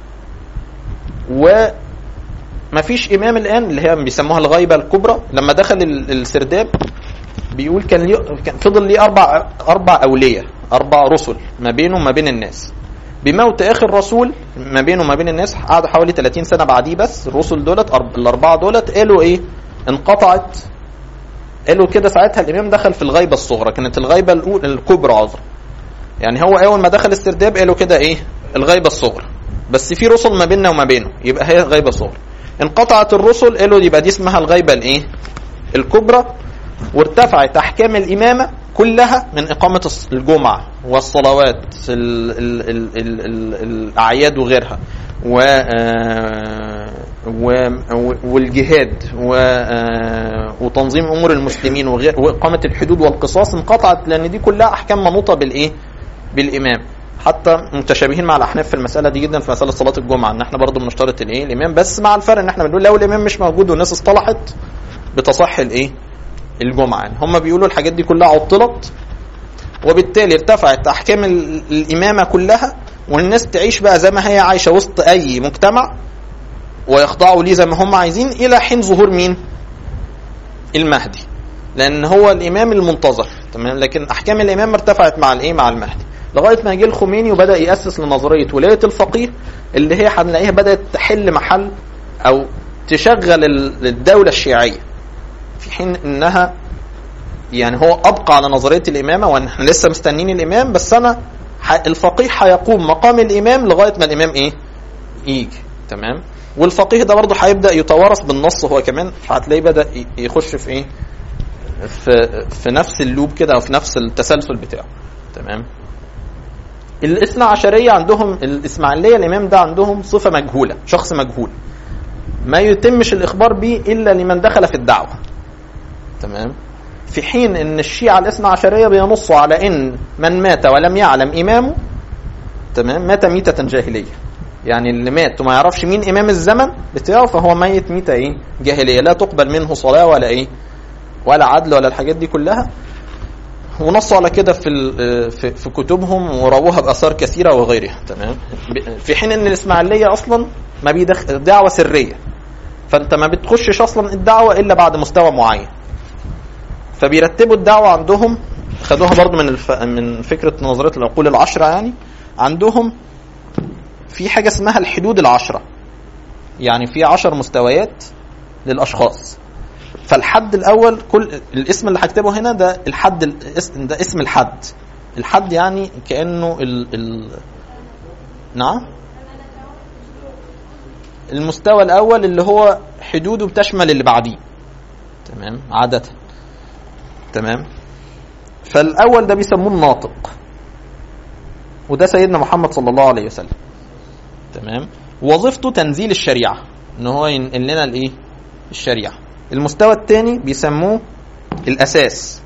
وما فيش إمام الآن اللي هي بيسموها الغيبة الكبرى لما دخل ال- السرداب بيقول كان ليه كان فضل ليه أربع أربع أولية أربع رسل ما بينه وما بين الناس بموت اخر رسول ما بينه وما بين الناس قعد حوالي 30 سنه بعديه بس الرسل دولت أرب- الاربعه دولت قالوا ايه انقطعت قالوا كده ساعتها الامام دخل في الغيبه الصغرى كانت الغيبه الاولى الكبرى عذرا يعني هو اول ما دخل استرداب قالوا كده ايه الغيبه الصغرى بس في رسل ما بيننا وما بينه يبقى هي غيبه صغرى انقطعت الرسل قالوا يبقى دي اسمها الغيبه الايه الكبرى وارتفعت احكام الامامه كلها من اقامه الص- الجمعه والصلوات ال ال ال ال ال الاعياد وغيرها و آه، و- والجهاد و- آه، وتنظيم امور المسلمين وغير واقامه الحدود والقصاص انقطعت لان دي كلها احكام منوطه بالايه بالامام حتى متشابهين مع الاحناف في المساله دي جدا في مساله صلاه الجمعه ان احنا برضو بنشترط الايه الامام بس مع الفرق ان احنا بنقول لو الامام مش موجود والناس اصطلحت بتصح الايه الجمعه يعني هم بيقولوا الحاجات دي كلها عطلت وبالتالي ارتفعت احكام ال- الامامه كلها والناس تعيش بقى زي ما هي عايشه وسط اي مجتمع ويخضعوا ليه زي ما هم عايزين الى حين ظهور مين؟ المهدي لان هو الامام المنتظر تمام لكن احكام الامام ارتفعت مع الايه مع المهدي لغايه ما جه الخميني وبدا ياسس لنظريه ولايه الفقيه اللي هي هنلاقيها بدات تحل محل او تشغل ال- الدوله الشيعيه في حين انها يعني هو ابقى على نظريه الامامه واحنا لسه مستنيين الامام بس انا ح- الفقيه هيقوم مقام الامام لغايه ما الامام ايه يجي تمام والفقيه ده برضه هيبدا يتوارث بالنص هو كمان فهتلاقيه بدا ي- يخش في ايه في في نفس اللوب كده او في نفس التسلسل بتاعه تمام الاثنى عشرية عندهم الإسماعيلية الإمام ده عندهم صفة مجهولة شخص مجهول ما يتمش الإخبار به إلا لمن دخل في الدعوة تمام في حين ان الشيعة الاثنى عشرية بينصوا على ان من مات ولم يعلم امامه تمام مات ميتة جاهلية يعني اللي مات وما يعرفش مين امام الزمن بتاعه فهو ميت ميتة ايه جاهلية لا تقبل منه صلاة ولا ايه ولا عدل ولا الحاجات دي كلها ونصوا على كده في ال- في في كتبهم ورووها باثار كثيره وغيرها تمام ب- في حين ان الاسماعيليه اصلا ما بيدخل دعوه سريه فانت ما بتخشش اصلا الدعوه الا بعد مستوى معين فبيرتبوا الدعوه عندهم خدوها برضو من الف... من فكره نظريه العقول العشره يعني عندهم في حاجه اسمها الحدود العشره يعني في عشر مستويات للاشخاص فالحد الاول كل الاسم اللي هكتبه هنا ده الحد الاسم ده اسم الحد الحد يعني كانه ال... ال... نعم المستوى الاول اللي هو حدوده بتشمل اللي بعديه تمام عاده تمام فالاول ده بيسموه الناطق وده سيدنا محمد صلى الله عليه وسلم تمام وظيفته تنزيل الشريعه ان هو ينقل لنا الايه الشريعه المستوى الثاني بيسموه الاساس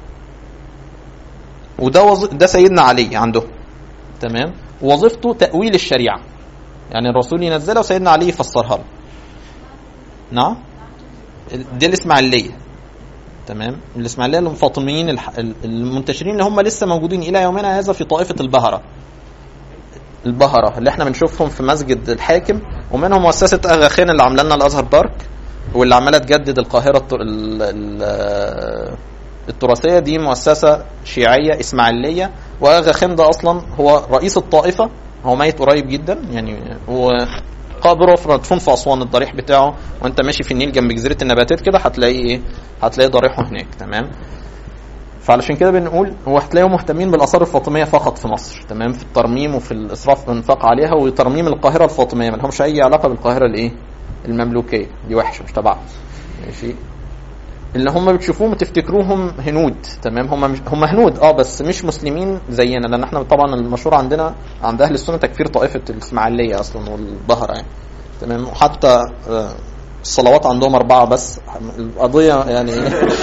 وده وظ... ده سيدنا علي عنده تمام وظيفته تاويل الشريعه يعني الرسول ينزلها وسيدنا علي يفسرها له نعم دي الاسماعيليه تمام الاسماعيليه الفاطميين الح... المنتشرين اللي هم لسه موجودين الى يومنا هذا في طائفه البهره البهره اللي احنا بنشوفهم في مسجد الحاكم ومنهم مؤسسه اغا خان اللي عامله لنا الازهر بارك واللي عماله تجدد القاهره الت... ال... ال... التراثيه دي مؤسسه شيعيه اسماعيليه واغا خان ده اصلا هو رئيس الطائفه هو ميت قريب جدا يعني هو قبره مدفون في اسوان الضريح بتاعه وانت ماشي في النيل جنب جزيره النباتات كده هتلاقي ايه هتلاقي ضريحه هناك تمام فعلشان كده بنقول هو هتلاقيهم مهتمين بالاثار الفاطميه فقط في مصر تمام في الترميم وفي الاسراف والانفاق عليها وترميم القاهره الفاطميه ما لهمش اي علاقه بالقاهره الايه المملوكيه دي وحشه مش تبعهم ماشي اللي هم بتشوفوهم تفتكروهم هنود تمام هم مش هم هنود اه بس مش مسلمين زينا لان احنا طبعا المشهور عندنا عند اهل السنه تكفير طائفه الاسماعيليه اصلا والبهره يعني تمام وحتى آه الصلوات عندهم أربعة بس القضية يعني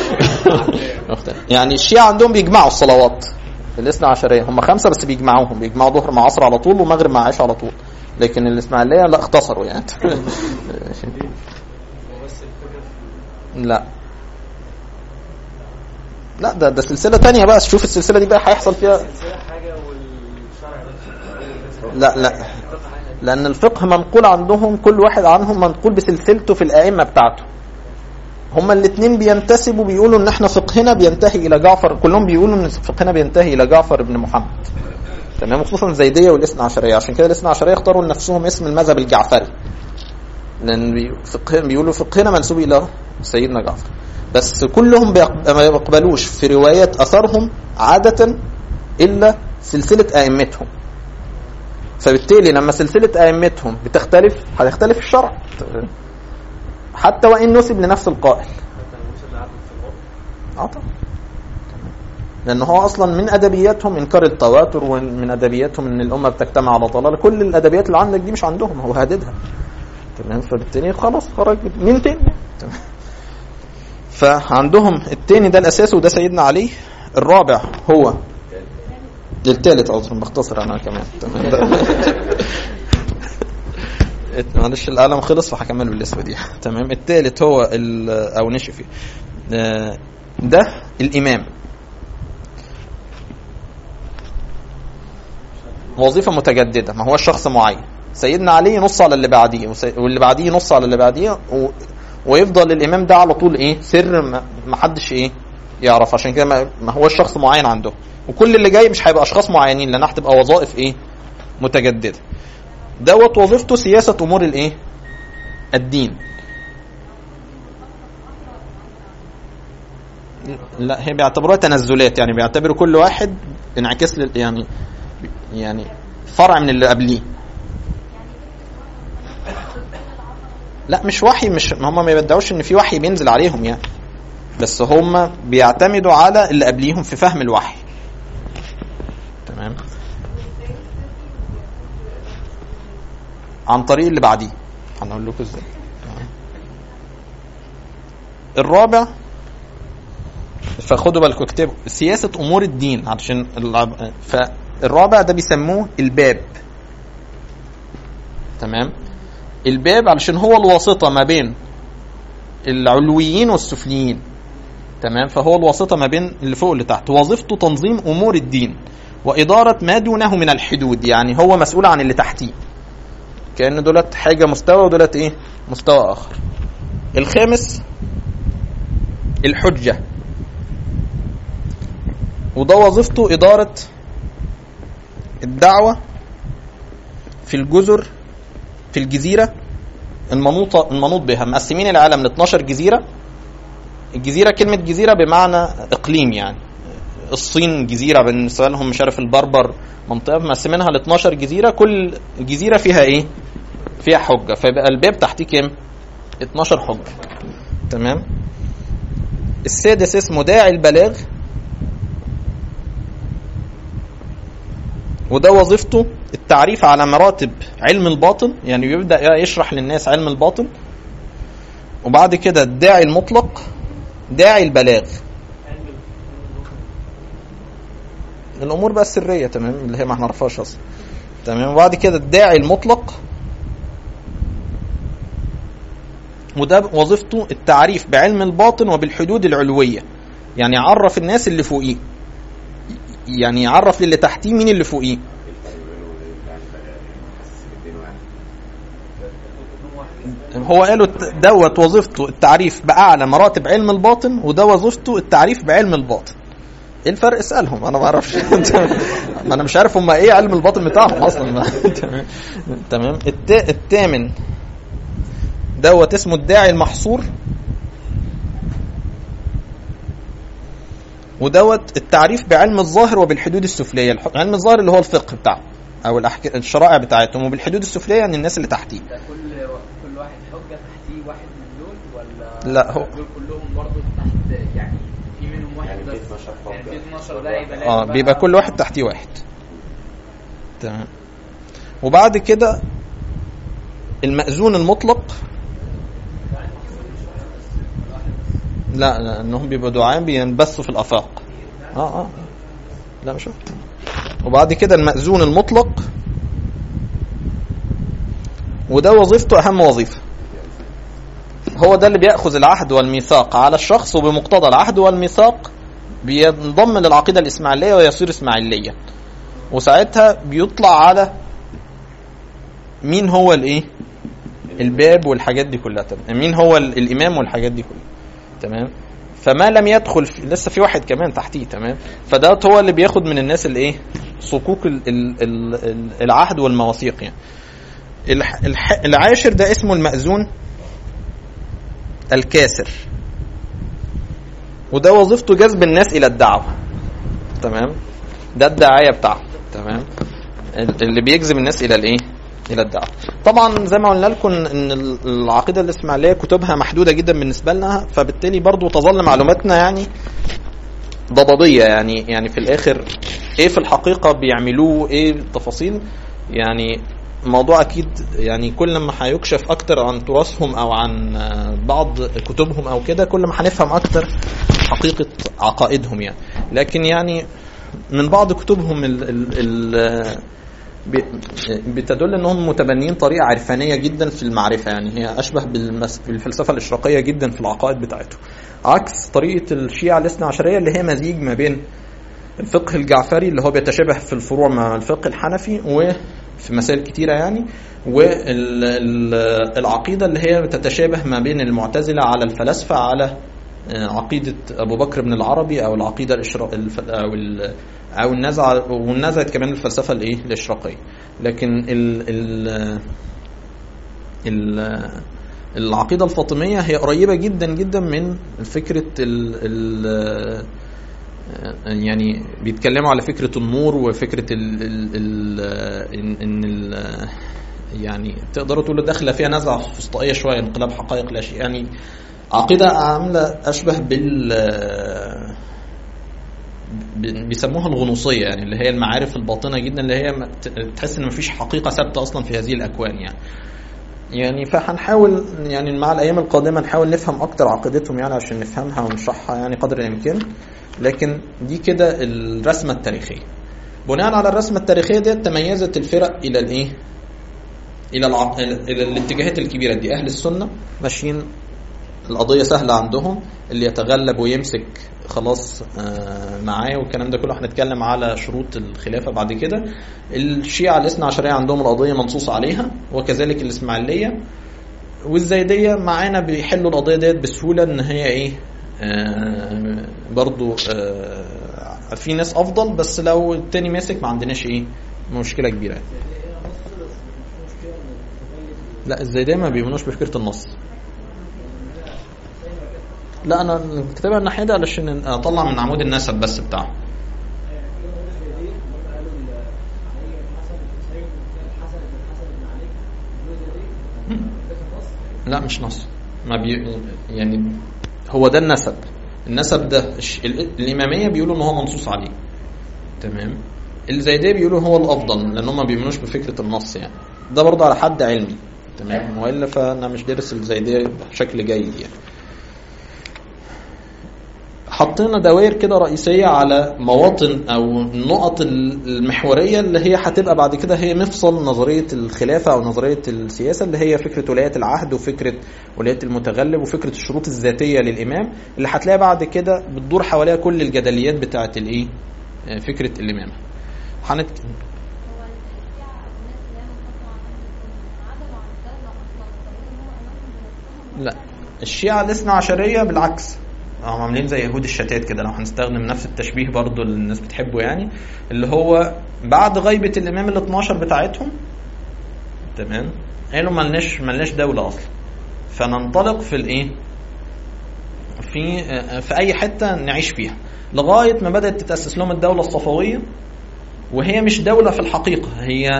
يعني الشيعة عندهم بيجمعوا الصلوات الاثنى عشرية هم خمسة بس بيجمعوهم بيجمعوا ظهر مع عصر على طول ومغرب مع عشاء على طول لكن الإسماعيلية لا اختصروا يعني لا لا ده ده سلسلة تانية بقى شوف السلسلة دي بقى هيحصل فيها لا لا لأن الفقه منقول عندهم كل واحد عنهم منقول بسلسلته في الأئمة بتاعته هما الاثنين بينتسبوا بيقولوا ان احنا فقهنا بينتهي الى جعفر كلهم بيقولوا ان فقهنا بينتهي الى جعفر بن محمد تمام خصوصا الزيديه والاثنى عشريه عشان كده الاثنى عشريه اختاروا لنفسهم اسم المذهب الجعفري لان فقه بيقولوا فقهنا منسوب الى سيدنا جعفر بس كلهم ما يقبلوش في روايات اثرهم عاده الا سلسله ائمتهم فبالتالي لما سلسله ائمتهم بتختلف هتختلف الشرع حتى وان نسب لنفس القائل اه طبعا لان هو اصلا من ادبياتهم انكار التواتر ومن ادبياتهم ان الامه بتجتمع على ضلال كل الادبيات اللي عندك دي مش عندهم هو هاددها تمام فبالتالي خلاص خرج مين تاني تمام فعندهم التاني ده الاساس وده سيدنا علي الرابع هو الثالث عذرا بختصر انا كمان تمام معلش القلم خلص فهكمل بالاسم دي تمام الثالث هو او نشفي ده الامام وظيفه متجدده ما هو شخص معين سيدنا علي ينص على اللي بعديه واللي بعديه ينص على اللي بعديه و... ويفضل الامام ده على طول ايه سر ما حدش ايه يعرف عشان كده ما هو شخص معين عنده وكل اللي جاي مش هيبقى اشخاص معينين لانها هتبقى وظائف ايه متجدده دوت وظيفته سياسه امور الايه الدين لا هي بيعتبروها تنزلات يعني بيعتبروا كل واحد انعكاس لل يعني يعني فرع من اللي قبليه لا مش وحي مش هم ما يبدعوش ان في وحي بينزل عليهم يعني بس هم بيعتمدوا على اللي قبليهم في فهم الوحي تمام عن طريق اللي بعديه هنقول لكم ازاي الرابع فخدوا بالكم اكتبوا سياسة أمور الدين عشان فالرابع ده بيسموه الباب تمام الباب علشان هو الواسطة ما بين العلويين والسفليين تمام فهو الواسطة ما بين اللي فوق واللي تحت وظيفته تنظيم أمور الدين وإدارة ما دونه من الحدود يعني هو مسؤول عن اللي تحتيه كأن دولت حاجة مستوى ودولت إيه مستوى آخر الخامس الحجة وده وظيفته إدارة الدعوة في الجزر في الجزيرة المنوطة المنوط بها مقسمين العالم ل 12 جزيرة الجزيرة كلمة جزيرة بمعنى إقليم يعني الصين جزيرة بالنسبة لهم مش عارف البربر منطقة مقسمينها ل 12 جزيرة كل جزيرة فيها إيه؟ فيها حجة فيبقى الباب تحتيه كام؟ 12 حجة تمام؟ السادس اسمه داعي البلاغ وده وظيفته التعريف على مراتب علم الباطن يعني يبدا يشرح للناس علم الباطن وبعد كده الداعي المطلق داعي البلاغ الامور بقى السريه تمام اللي هي ما نعرفهاش اصلا تمام وبعد كده الداعي المطلق وده وظيفته التعريف بعلم الباطن وبالحدود العلويه يعني يعرف الناس اللي فوقيه يعني يعرف للي تحتيه مين اللي فوقيه هو قالوا دوت وظيفته التعريف باعلى مراتب علم الباطن وده وظيفته التعريف بعلم الباطن ايه الفرق اسالهم انا ما اعرفش ما انا مش عارف هم ايه علم الباطن بتاعهم اصلا تمام التا... الثامن دوت اسمه الداعي المحصور ودوت التعريف بعلم الظاهر وبالحدود السفليه علم الظاهر اللي هو الفقه بتاعه او الأحك... الشرائع بتاعتهم وبالحدود السفليه يعني الناس اللي تحتيه ده كل كل واحد حجه تحتيه واحد من دول ولا لا، هو- دول كلهم برضه تحت يعني في منهم واحد يعني في بس 12 حجة. يعني في 12 ده يبقى لازم اه بقى- بيبقى كل واحد تحتيه واحد تمام وبعد كده المأذون المطلق لا لا انهم بيبقوا دعاء بينبثوا في الافاق اه اه لا مش عارف. وبعد كده المأذون المطلق وده وظيفته اهم وظيفه هو ده اللي بياخذ العهد والميثاق على الشخص وبمقتضى العهد والميثاق بينضم للعقيده الاسماعيليه ويصير اسماعيليا وساعتها بيطلع على مين هو الايه الباب والحاجات دي كلها تمام مين هو ال- الامام والحاجات دي كلها تمام فما لم يدخل في لسه في واحد كمان تحتيه تمام فده هو اللي بياخد من الناس الايه صكوك ال ال ال ال العهد والمواثيق يعني الح الح العاشر ده اسمه المأذون الكاسر وده وظيفته جذب الناس الى الدعوه تمام ده الداعيه بتاعه تمام ال- اللي بيجذب الناس الى الايه الى الدعوه طبعا زي ما قلنا لكم ان ال- العقيده الاسماعيليه كتبها محدوده جدا بالنسبه لنا فبالتالي برضو تظل معلوماتنا يعني ضبابيه يعني يعني في الاخر ايه في الحقيقه بيعملوه ايه التفاصيل يعني الموضوع اكيد يعني كل ما هيكشف اكتر عن تراثهم او عن آه، بعض كتبهم او كده كل ما هنفهم اكتر حقيقه عقائدهم يعني لكن يعني من بعض كتبهم ال ال ال بي- بتدل انهم متبنيين طريقه عرفانيه جدا في المعرفه يعني هي اشبه بالمس- بالفلسفه الاشراقيه جدا في العقائد بتاعتهم عكس طريقه الشيعه الاثنى عشريه اللي هي مزيج ما بين الفقه الجعفري اللي هو بيتشابه في الفروع مع الفقه الحنفي وفي مسائل كتيرة يعني والعقيدة اللي هي بتتشابه ما بين المعتزلة على الفلاسفة على آه، عقيدة أبو بكر بن العربي أو العقيدة الإشراق الف... أو ال... أو النزعة والنزعة كمان الفلسفة الإيه الإشراقية لكن ال... ال... ال... العقيدة الفاطمية هي قريبة جدا جدا من فكرة ال... ال... يعني بيتكلموا على فكرة النور وفكرة ال ال ال ان, إن ال يعني تقدروا تقولوا داخله فيها نزعه فسطائيه شويه انقلاب حقائق الاشياء يعني عقيده عامله اشبه بال ب- بيسموها الغنوصيه يعني اللي هي المعارف الباطنه جدا اللي هي ما- ت- تحس ان مفيش حقيقه ثابته اصلا في هذه الاكوان يعني يعني فهنحاول يعني مع الايام القادمه نحاول نفهم اكتر عقيدتهم يعني عشان نفهمها ونشرحها يعني قدر الامكان لكن دي كده الرسمه التاريخيه بناء على الرسمه التاريخيه دي تميزت الفرق الى الايه الى الع... الى الاتجاهات الكبيره دي اهل السنه ماشيين القضيه سهله عندهم اللي يتغلب ويمسك خلاص آه، معاه والكلام ده كله هنتكلم على شروط الخلافه بعد كده الشيعه الاثنى عشريه عندهم القضيه منصوص عليها وكذلك الاسماعيليه والزيديه معانا بيحلوا القضيه ديت بسهوله ان هي ايه آه برضو آه في ناس افضل بس لو التاني ماسك ما عندناش ايه مشكله كبيره يعني. لا الزيديه ما بيؤمنوش بفكره النص لا انا كاتبها الناحيه دي علشان اطلع من عمود النسب بس بتاعه لا مش نص ما بي يعني هو ده النسب النسب ده الش- ال- الاماميه بيقولوا ان هو منصوص عليه تمام الزيديه بيقولوا هو الافضل لان هم ما بيؤمنوش بفكره النص يعني ده برضه على حد علمي تمام والا فانا مش دارس الزيديه بشكل جيد يعني حطينا دوائر كده رئيسية على مواطن أو النقط المحورية اللي هي هتبقى بعد كده هي مفصل نظرية الخلافة أو نظرية السياسة اللي هي فكرة ولاية العهد وفكرة ولاية المتغلب وفكرة الشروط الذاتية للإمام اللي هتلاقي بعد كده بتدور حواليها كل الجدليات بتاعة الإيه؟ آه، فكرة الإمامة. هنت... هو الشيعة أو الناس اللي هي منفصلة عن أهل السنة عدلوا عن الدولة أصلا فبيقولوا هو أمامهم بنفسهم لا الشيعة الاثنى عشرية بالعكس هم عاملين زي يهود الشتات كده لو هنستخدم نفس التشبيه برضو اللي الناس بتحبه يعني اللي هو بعد غيبة الإمام ال 12 بتاعتهم تمام قالوا ملناش ملناش دولة أصلا فننطلق في الإيه؟ في في أي حتة نعيش فيها لغاية ما بدأت تتأسس لهم الدولة الصفوية وهي مش دولة في الحقيقة هي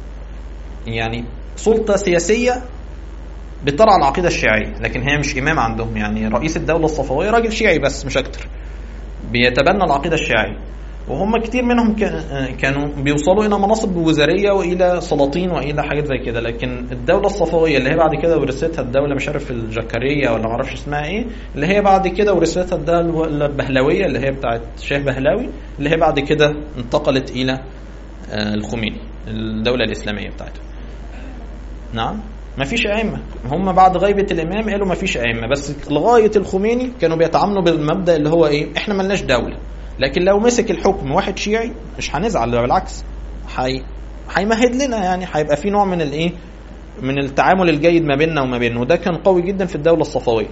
يعني سلطة سياسية بترعى العقيدة الشيعية لكن هي مش إمام عندهم يعني رئيس الدولة الصفوية راجل شيعي بس مش أكتر بيتبنى العقيدة الشيعية وهم كتير منهم كا- كانوا بيوصلوا إلى مناصب وزارية وإلى سلاطين وإلى حاجات زي كده لكن الدولة الصفوية اللي هي بعد كده ورثتها الدولة مش عارف الجكرية ولا معرفش اسمها إيه اللي هي بعد كده ورثتها الدولة البهلوية اللي هي بتاعت شاه بهلاوي اللي هي بعد كده انتقلت إلى آه، الخميني الدولة الإسلامية بتاعته نعم ما فيش أئمة هم بعد غيبة الإمام قالوا ما فيش أئمة بس لغاية الخميني كانوا بيتعاملوا بالمبدأ اللي هو إيه إحنا ملناش دولة لكن لو مسك الحكم واحد شيعي مش هنزعل ده بالعكس حي... هيمهد لنا يعني هيبقى في نوع من الإيه من التعامل الجيد ما بيننا وما بينه وده كان قوي جدا في الدولة الصفوية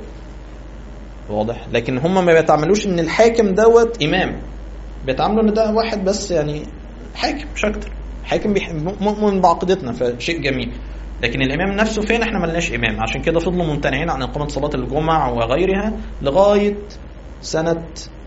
واضح لكن هم ما بيتعاملوش ان الحاكم دوت امام بيتعاملوا ان ده واحد بس يعني حاكم مش اكتر حاكم بيح- مؤمن بعقيدتنا فشيء جميل لكن الامام نفسه فين احنا ملناش امام عشان كده فضلوا ممتنعين عن اقامه صلاه الجمعه وغيرها لغايه سنه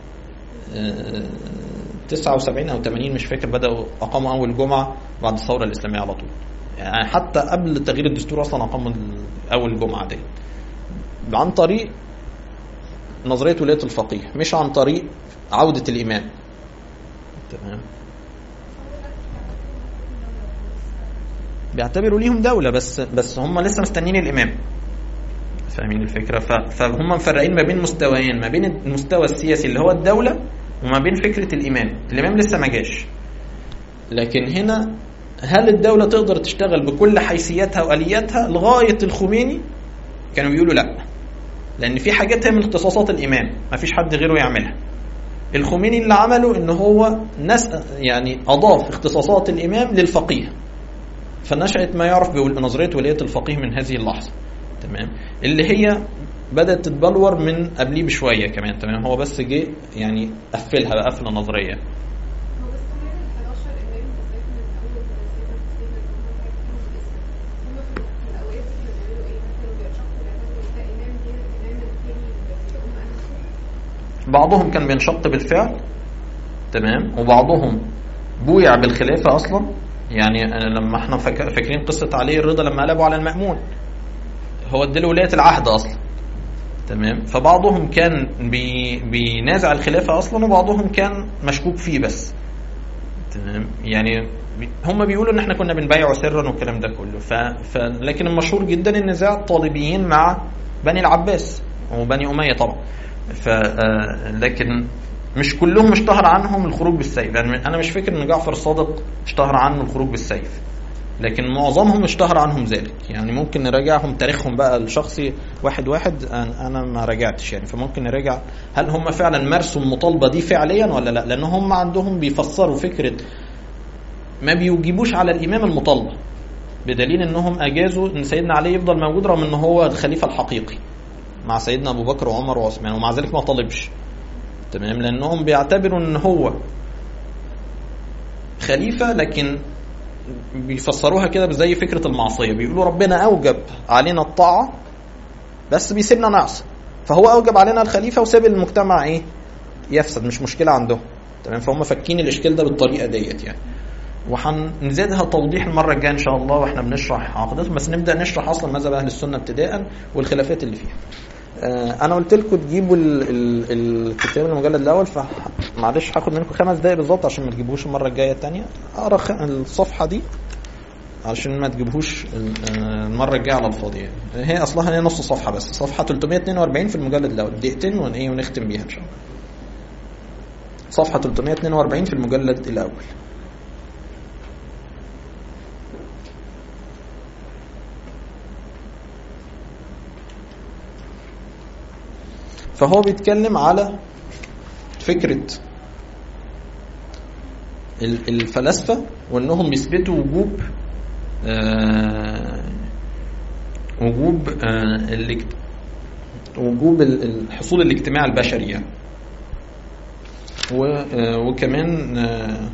آه، 79 او 80 مش فاكر بداوا اقاموا اول جمعه بعد الثوره الاسلاميه على طول يعني حتى قبل تغيير الدستور اصلا اقاموا ال- اول جمعه دي عن طريق نظريه ولايه الفقيه مش عن طريق عوده الامام تمام بيعتبروا ليهم دولة بس بس هم لسه مستنيين الإمام فاهمين الفكرة ف- فهم مفرقين ما بين مستويين ما بين المستوى السياسي اللي هو الدولة وما بين فكرة الإمام الإمام لسه ما جاش لكن هنا هل الدولة تقدر تشتغل بكل حيثياتها وآلياتها لغاية الخميني كانوا بيقولوا لا لأن في حاجات هي من اختصاصات الإمام ما فيش حد غيره يعملها الخميني اللي عمله ان هو ناس يعني اضاف اختصاصات الامام للفقيه فنشأت ما يعرف بنظرية ولاية الفقيه من هذه اللحظة تمام اللي هي بدأت تتبلور من قبليه بشوية كمان تمام هو بس جه يعني قفلها بقى قفلة نظرية هو بس كمان ال 11 امام بالذات من اول ما سيدنا حسين هم في الاوقات كانوا بيعملوا ايه؟ مثلا بيرشحوا الامام دي الامام الثاني بس يقوم اهل بعضهم كان بينشق بالفعل تمام وبعضهم بويع بالخلافة أصلا يعني أنا لما احنا فاك- فاكرين قصة علي الرضا لما قلبوا على المأمون هو اديله ولاية العهد أصلا تمام فبعضهم كان بي بينازع الخلافة أصلا وبعضهم كان مشكوك فيه بس تمام يعني بي- هم بيقولوا ان احنا كنا بنبايعه سرا والكلام ده كله ف... ف... لكن المشهور جدا النزاع الطالبيين مع بني العباس وبني اميه طبعا ف آه، لكن مش كلهم اشتهر عنهم الخروج بالسيف يعني انا مش فاكر ان جعفر الصادق اشتهر عنه الخروج بالسيف لكن معظمهم اشتهر عنهم ذلك يعني ممكن نراجعهم تاريخهم بقى الشخصي واحد واحد انا أنا ما راجعتش يعني فممكن نراجع هل هم فعلا مارسوا المطالبه دي فعليا ولا لا لان هم عندهم بيفسروا فكره ما بيجيبوش على الامام المطالبه بدليل انهم اجازوا ان سيدنا علي يفضل موجود رغم ان هو الخليفه الحقيقي مع سيدنا ابو بكر وعمر وعثمان ومع ذلك ما طالبش تمام لانهم بيعتبروا ان هو خليفه لكن بيفسروها كده زي فكره المعصيه بيقولوا ربنا اوجب علينا الطاعه بس بيسيبنا نعصي فهو اوجب علينا الخليفه وساب المجتمع ايه يفسد مش مشكله عندهم تمام فهم فاكين الاشكال ده بالطريقه ديت يعني وهنزيدها توضيح المره الجايه ان شاء الله واحنا بنشرح عقيدتهم بس نبدا نشرح اصلا مذهب اهل السنه ابتداء والخلافات اللي فيها آه، انا قلت لكم تجيبوا ال- ال- الكتاب المجلد الاول فمعلش هاخد منكم خمس دقايق بالظبط عشان ما تجيبوش المره الجايه الثانيه اقرا خ- الصفحه دي عشان ما تجيبوش ال- آه، المره الجايه على الفاضي يعني هي اصلها هي نص صفحه بس صفحه 342 في المجلد الاول دقيقتين ون- إيه، ونختم بيها ان شاء الله صفحه 342 في المجلد الاول فهو بيتكلم على فكرة ال- الفلاسفة وانهم بيثبتوا وجوب آه، وجوب آه، الاجت- وجوب ال- ال- حصول الاجتماع البشري يعني و- آه، وكمان آه،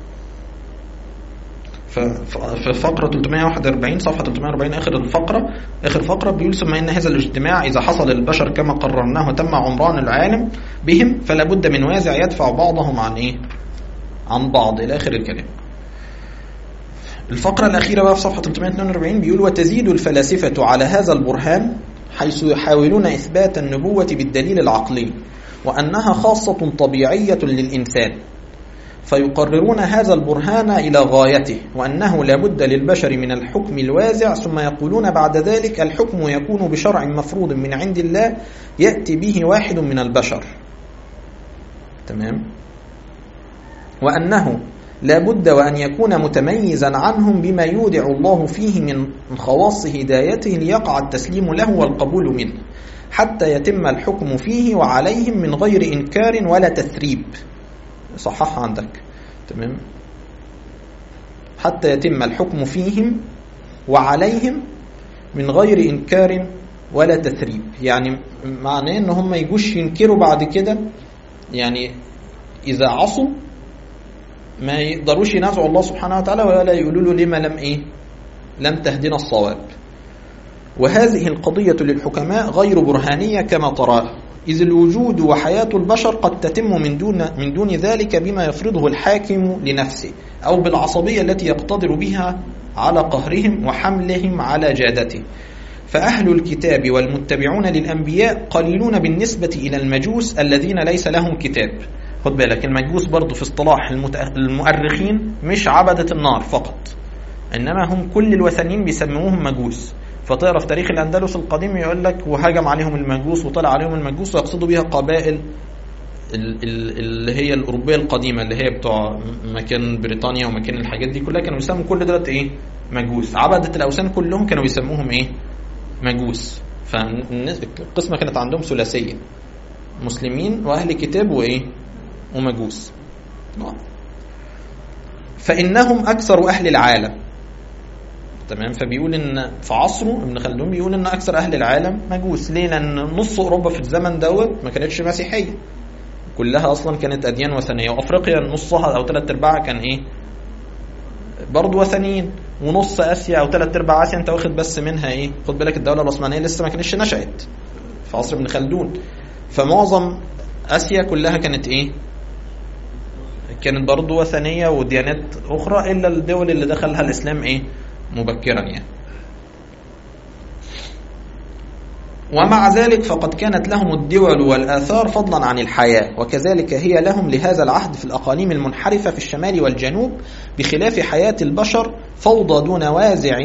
ف- ف- في فقرة 341 صفحة 340 آخر الفقرة آخر فقرة بيقول ثم إن هذا الاجتماع إذا حصل للبشر كما قررناه وتم عمران العالم بهم فلا بد من وازع يدفع بعضهم عن إيه؟ عن بعض إلى آخر الكلام. الفقرة الأخيرة بقى في صفحة 342 بيقول وتزيد الفلاسفة على هذا البرهان حيث يحاولون إثبات النبوة بالدليل العقلي وأنها خاصة طبيعية للإنسان فيقررون هذا البرهان إلى غايته وأنه لا بد للبشر من الحكم الوازع ثم يقولون بعد ذلك الحكم يكون بشرع مفروض من عند الله يأتي به واحد من البشر تمام وأنه لا بد وأن يكون متميزا عنهم بما يودع الله فيه من خواص هدايته ليقع التسليم له والقبول منه حتى يتم الحكم فيه وعليهم من غير إنكار ولا تثريب صححها عندك تمام حتى يتم الحكم فيهم وعليهم من غير إنكار ولا تثريب يعني معناه ان هم يجوش ينكروا بعد كده يعني إذا عصوا ما يقدروش ينازعوا الله سبحانه وتعالى ولا يقولوا له لما لم إيه لم تهدنا الصواب وهذه القضية للحكماء غير برهانية كما تراه إذ الوجود وحياة البشر قد تتم من دون من دون ذلك بما يفرضه الحاكم لنفسه أو بالعصبية التي يقتدر بها على قهرهم وحملهم على جادته فأهل الكتاب والمتبعون للأنبياء قليلون بالنسبة إلى المجوس الذين ليس لهم كتاب خد بالك المجوس برضو في اصطلاح المتأ- المؤرخين مش عبدة النار فقط إنما هم كل الوثنيين بيسموهم مجوس فتقرا في تاريخ الاندلس القديم يقول لك وهجم عليهم المجوس وطلع عليهم المجوس ويقصدوا بها قبائل ال- ال- اللي هي الاوروبيه القديمه اللي هي بتوع مكان بريطانيا ومكان الحاجات دي كلها كانوا بيسموا كل دولت ايه مجوس عبده الاوثان كلهم كانوا بيسموهم ايه مجوس فالقسمه كانت عندهم ثلاثيه مسلمين واهل كتاب وايه ومجوس فانهم اكثر اهل العالم تمام فبيقول ان في عصره ابن خلدون بيقول ان اكثر اهل العالم مجوس ليه لان نص اوروبا في الزمن دوت ما كانتش مسيحيه كلها اصلا كانت اديان وثنيه وافريقيا نصها او ثلاث ارباعها كان ايه برضه وثنيين ونص اسيا او ثلاث ارباع اسيا انت واخد بس منها ايه خد بالك الدوله العثمانيه لسه ما كانتش نشات في عصر ابن خلدون فمعظم اسيا كلها كانت ايه كانت برضه وثنيه وديانات اخرى الا الدول اللي دخلها الاسلام ايه مبكرا يعني ومع ذلك فقد كانت لهم الدول والآثار فضلا عن الحياة وكذلك هي لهم لهذا العهد في الأقاليم المنحرفة في الشمال والجنوب بخلاف حياة البشر فوضى دون وازع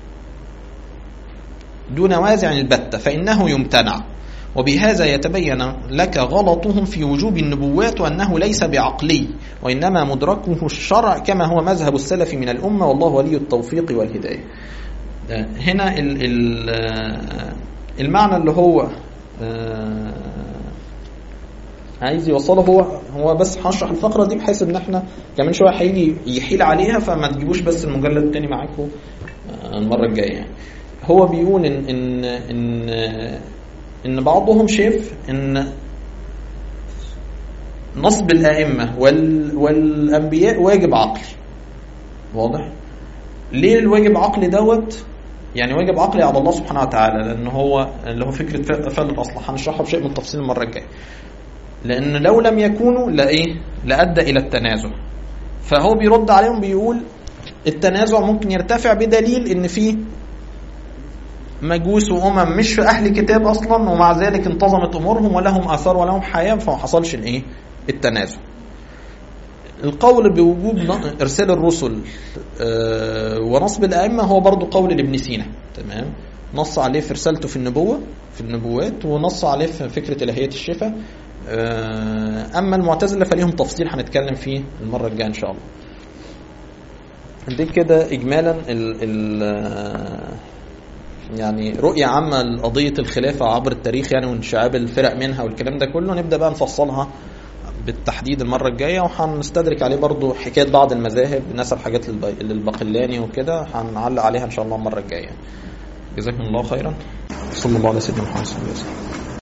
دون وازع البتة فإنه يمتنع وبهذا يتبين لك غلطهم في وجوب النبوات وأنه ليس بعقلي وإنما مدركه الشرع كما هو مذهب السلف من الأمة والله ولي التوفيق والهداية هنا ال ال المعنى اللي هو آه، عايز يوصله هو هو بس هشرح الفقره دي بحيث ان احنا كمان شويه هيجي يحيل عليها فما تجيبوش بس المجلد التاني معاكم آه، المره الجايه يعني. هو بيقول ان ان ان ان بعضهم شاف ان نصب الائمه وال والانبياء واجب عقلي واضح ليه الواجب عقلي دوت يعني واجب عقلي على الله سبحانه وتعالى لان هو اللي هو فكره ف- فعل الاصلح هنشرحها بشيء من التفصيل المره الجايه لان لو لم يكونوا لايه لادى الى التنازع فهو بيرد عليهم بيقول التنازع ممكن يرتفع بدليل ان في مجوس وامم مش في اهل كتاب اصلا ومع ذلك انتظمت امورهم ولهم اثار ولهم حياه فما حصلش الايه التنازع القول بوجوب ن- ارسال الرسل آه، ونصب الائمه هو برضو قول لابن سينا تمام نص عليه في رسالته في النبوه في النبوات ونص عليه في فكره الهيه الشفاء آه، اما المعتزله فليهم تفصيل هنتكلم فيه المره الجايه ان شاء الله دي كده اجمالا ال ال يعني رؤية عامة لقضية الخلافة عبر التاريخ يعني وانشعاب الفرق منها والكلام ده كله نبدأ بقى نفصلها بالتحديد المرة الجاية وهنستدرك عليه برضو حكاية بعض المذاهب نسب حاجات للب- للباقلاني وكده هنعلق عليها إن شاء الله المرة الجاية جزاكم الله خيرا صلى الله على سيدنا محمد صلى الله عليه وسلم